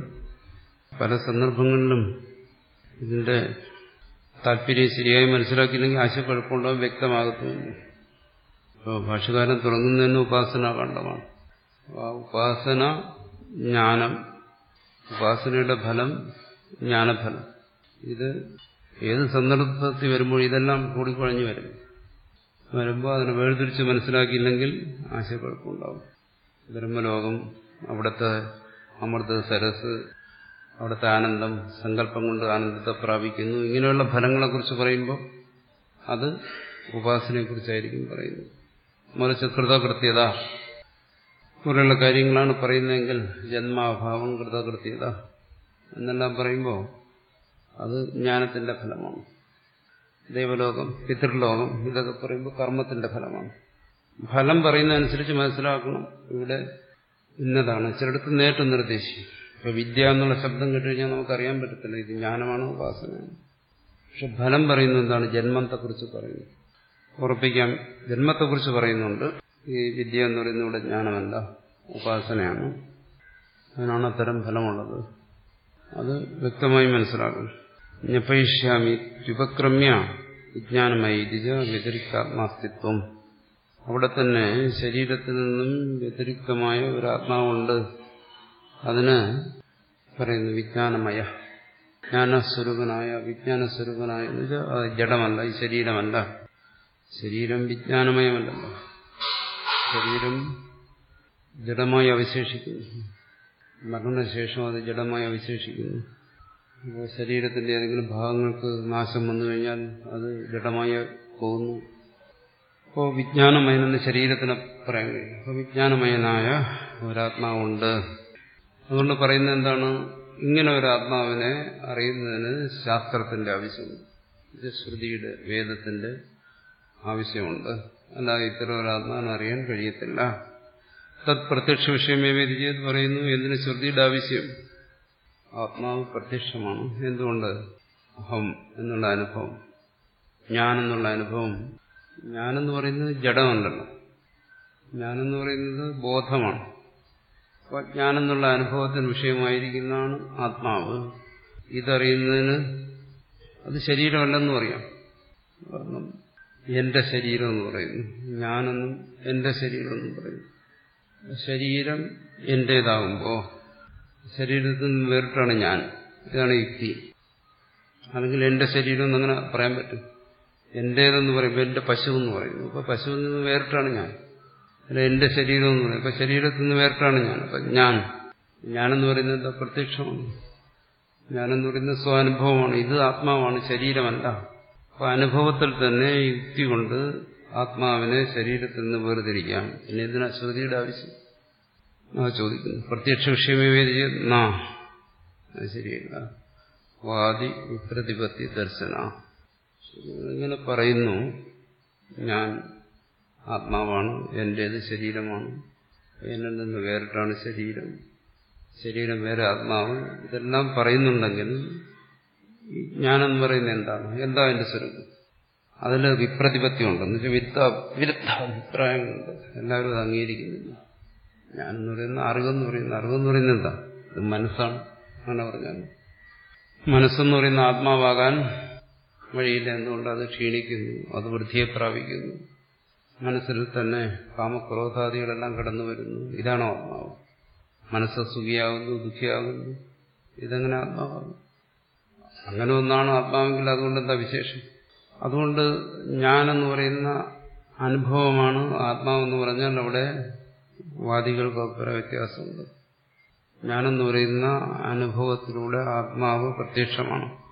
Speaker 7: പല സന്ദർഭങ്ങളിലും ഇതിന്റെ താല്പര്യം ശരിയായി മനസ്സിലാക്കിയില്ലെങ്കിൽ ആശയക്കുഴപ്പമുണ്ടാവും വ്യക്തമാകത്തുമില്ല ഇപ്പോൾ ഭാഷകാരൻ തുടങ്ങുന്നതിന് ഉപാസന കണ്ടമാണ് ആ ഉപാസന ജ്ഞാനം ഉപാസനയുടെ ഫലം ജ്ഞാനഫലം ഇത് ഏത് സന്ദർഭത്തിൽ വരുമ്പോൾ ഇതെല്ലാം കൂടിക്കുഴഞ്ഞു വരും വരുമ്പോൾ അതിനെ വേർതിരിച്ച് മനസ്സിലാക്കിയില്ലെങ്കിൽ ആശയക്കുഴപ്പമുണ്ടാവും ബ്രഹ്മലോകം അവിടുത്തെ അമൃത സരസ് അവിടുത്തെ ആനന്ദം സങ്കല്പം കൊണ്ട് ആനന്ദത്തെ പ്രാപിക്കുന്നു ഇങ്ങനെയുള്ള ഫലങ്ങളെക്കുറിച്ച് പറയുമ്പോൾ അത് ഉപാസനയെക്കുറിച്ചായിരിക്കും പറയുന്നത് മറിച്ച് കൃതകൃത്യത പോലെയുള്ള കാര്യങ്ങളാണ് പറയുന്നതെങ്കിൽ ജന്മാഭാവം കൃതകൃത്യത എന്നെല്ലാം പറയുമ്പോൾ അത് ജ്ഞാനത്തിന്റെ ഫലമാണ് ദൈവലോകം പിതൃലോകം ഇതൊക്കെ പറയുമ്പോൾ കർമ്മത്തിന്റെ ഫലമാണ് ഫലം പറയുന്നതനുസരിച്ച് മനസ്സിലാക്കണം ഇവിടെ ഇന്നതാണ് ചിലടത്ത് നേരിട്ട് നിർദ്ദേശിക്കും ഇപ്പൊ വിദ്യ എന്നുള്ള ശബ്ദം കേട്ടുകഴിഞ്ഞാൽ നമുക്കറിയാൻ പറ്റത്തില്ല ഇത് ജ്ഞാനമാണോ ഉപാസനയാണ് പക്ഷെ ഫലം പറയുന്നത് എന്താണ് ജന്മത്തെക്കുറിച്ച് പറയുന്നു ഉറപ്പിക്കാം ജന്മത്തെക്കുറിച്ച് പറയുന്നുണ്ട് ഈ വിദ്യ എന്ന് പറയുന്നത് ഇവിടെ ജ്ഞാനമല്ല ഉപാസനയാണ് അതിനാണ് അത്തരം ഫലമുള്ളത് അത് വ്യക്തമായി മനസ്സിലാക്കണം ഞപയിഷ്യാമി ഉപക്രമ്യ വിജ്ഞാനമായി ദിജ വ്യതിരിക്താത്മാസ്തിത്വം അവിടെ തന്നെ ശരീരത്തിൽ നിന്നും വ്യതിരിക്തമായ ഒരു ആത്മാവുണ്ട് അതിന് പറയുന്നു വിജ്ഞാനമയ ജ്ഞാനസ്വരൂപനായ വിജ്ഞാനസ്വരൂപനായ എന്ന് വെച്ചാൽ അത് ജഡമല്ല ഈ ശരീരമല്ല ശരീരം വിജ്ഞാനമയമല്ലല്ലോ ശരീരം ജഡമായി അവശേഷിക്കുന്നു മരണശേഷം അത് ജഡമായി അവശേഷിക്കുന്നു അപ്പോൾ ശരീരത്തിന്റെ ഏതെങ്കിലും ഭാഗങ്ങൾക്ക് നാശം വന്നു കഴിഞ്ഞാൽ അത് ജഡമായി പോകുന്നു അപ്പോൾ വിജ്ഞാനമയനെന്ന് ശരീരത്തിന് പറയാൻ കഴിയും അപ്പോൾ വിജ്ഞാനമയനായ ഒരാത്മാവുണ്ട് അതുകൊണ്ട് പറയുന്നത് എന്താണ് ഇങ്ങനെ ഒരു ആത്മാവിനെ അറിയുന്നതിന് ശാസ്ത്രത്തിന്റെ ആവശ്യമുണ്ട് ഇത് ശ്രുതിയുടെ വേദത്തിന്റെ ആവശ്യമുണ്ട് അല്ലാതെ ഇത്തരം ഒരു ആത്മാവിനെ അറിയാൻ കഴിയത്തില്ല തത് പ്രത്യക്ഷ വിഷയമേ വേദിച്ചത് പറയുന്നു എന്തിന് ശ്രുതിയുടെ ആവശ്യം ആത്മാവ് പ്രത്യക്ഷമാണ് എന്തുകൊണ്ട് അഹം എന്നുള്ള അനുഭവം ഞാനെന്നുള്ള അനുഭവം ഞാനെന്ന് പറയുന്നത് ജഡമല്ലല്ലോ ഞാനെന്ന് പറയുന്നത് ബോധമാണ് അപ്പോൾ ഞാനെന്നുള്ള അനുഭവത്തിന് വിഷയമായിരിക്കുന്നതാണ് ആത്മാവ് ഇതറിയുന്നതിന് അത് ശരീരമല്ലെന്ന് പറയാം കാരണം എന്റെ ശരീരം എന്ന് പറയുന്നു ഞാനെന്നും എന്റെ ശരീരം എന്നും പറയുന്നു ശരീരം എന്റേതാകുമ്പോൾ ശരീരത്തിൽ നിന്ന് വേറിട്ടാണ് ഞാൻ ഇതാണ് യുക്തി അല്ലെങ്കിൽ എന്റെ ശരീരം എന്നങ്ങനെ പറയാൻ പറ്റും എന്റേതെന്ന് പറയുമ്പോൾ എന്റെ പശു എന്ന് പറയുന്നു അപ്പൊ പശുവിൽ നിന്ന് വേറിട്ടാണ് ഞാൻ അല്ല എന്റെ ശരീരം എന്ന് പറയും അപ്പൊ ശരീരത്തിൽ നിന്ന് വേറിട്ടാണ് ഞാൻ അപ്പൊ ഞാൻ ഞാനെന്ന് പറയുന്നത് എന്താ പ്രത്യക്ഷമാണ് ഞാനെന്ന് പറയുന്നത് സ്വാനുഭവമാണ് ഇത് ആത്മാവാണ് ശരീരമല്ല അപ്പൊ അനുഭവത്തിൽ തന്നെ യുക്തി കൊണ്ട് ആത്മാവിനെ ശരീരത്തിൽ നിന്ന് വേർതിരിക്കാം പിന്നെ ഇതിനാ ശ്രുതിയുടെ ആവശ്യം ആ ചോദിക്കുന്നു പ്രത്യക്ഷ വിഷയമേ വേദിച്ച് നാ അത് ശരിയല്ല വാദി വിപ്രതിപത്തി ദർശന ഇങ്ങനെ പറയുന്നു ഞാൻ ആത്മാവാണ് എന്റേത് ശരീരമാണ് എന്നിൽ നിന്ന് വേറിട്ടാണ് ശരീരം ശരീരം വേറെ ആത്മാവ് ഇതെല്ലാം പറയുന്നുണ്ടെങ്കിൽ ഞാനെന്ന് പറയുന്നത് എന്താണ് എന്താ എന്റെ സ്വരൂപം അതിൽ വിപ്രതിപത്തി ഉണ്ട് എന്ന് വെച്ചാൽ വിരുദ്ധ വിരുദ്ധ അഭിപ്രായങ്ങളുണ്ട് എല്ലാവരും അത് അംഗീകരിക്കുന്നില്ല ഞാനെന്ന് പറയുന്ന അറിവെന്ന് പറയുന്ന അറിവെന്ന് പറയുന്നത് എന്താ ഇത് മനസ്സാണ് അങ്ങനെ പറഞ്ഞാൽ മനസ്സെന്ന് പറയുന്ന ആത്മാവാകാൻ വഴിയില്ല എന്തുകൊണ്ട് അത് ക്ഷീണിക്കുന്നു അത് വൃദ്ധിയെ പ്രാപിക്കുന്നു മനസ്സിൽ തന്നെ കാമക്രോധാദികളെല്ലാം കടന്നു വരുന്നു ഇതാണോ ആത്മാവ് മനസ്സ് സുഖിയാകുന്നു ദുഃഖിയാകുന്നു ഇതെങ്ങനെ ആത്മാവാകും അങ്ങനെ ഒന്നാണ് ആത്മാവെങ്കിൽ അതുകൊണ്ട് എന്താ വിശേഷം അതുകൊണ്ട് ഞാനെന്ന് പറയുന്ന അനുഭവമാണ് ആത്മാവെന്ന് പറഞ്ഞാൽ അവിടെ വാദികൾക്ക് അഭിപ്രായ വ്യത്യാസമുണ്ട് ജ്ഞാനം എന്ന് പറയുന്ന അനുഭവത്തിലൂടെ ആത്മാവ് പ്രത്യക്ഷമാണ്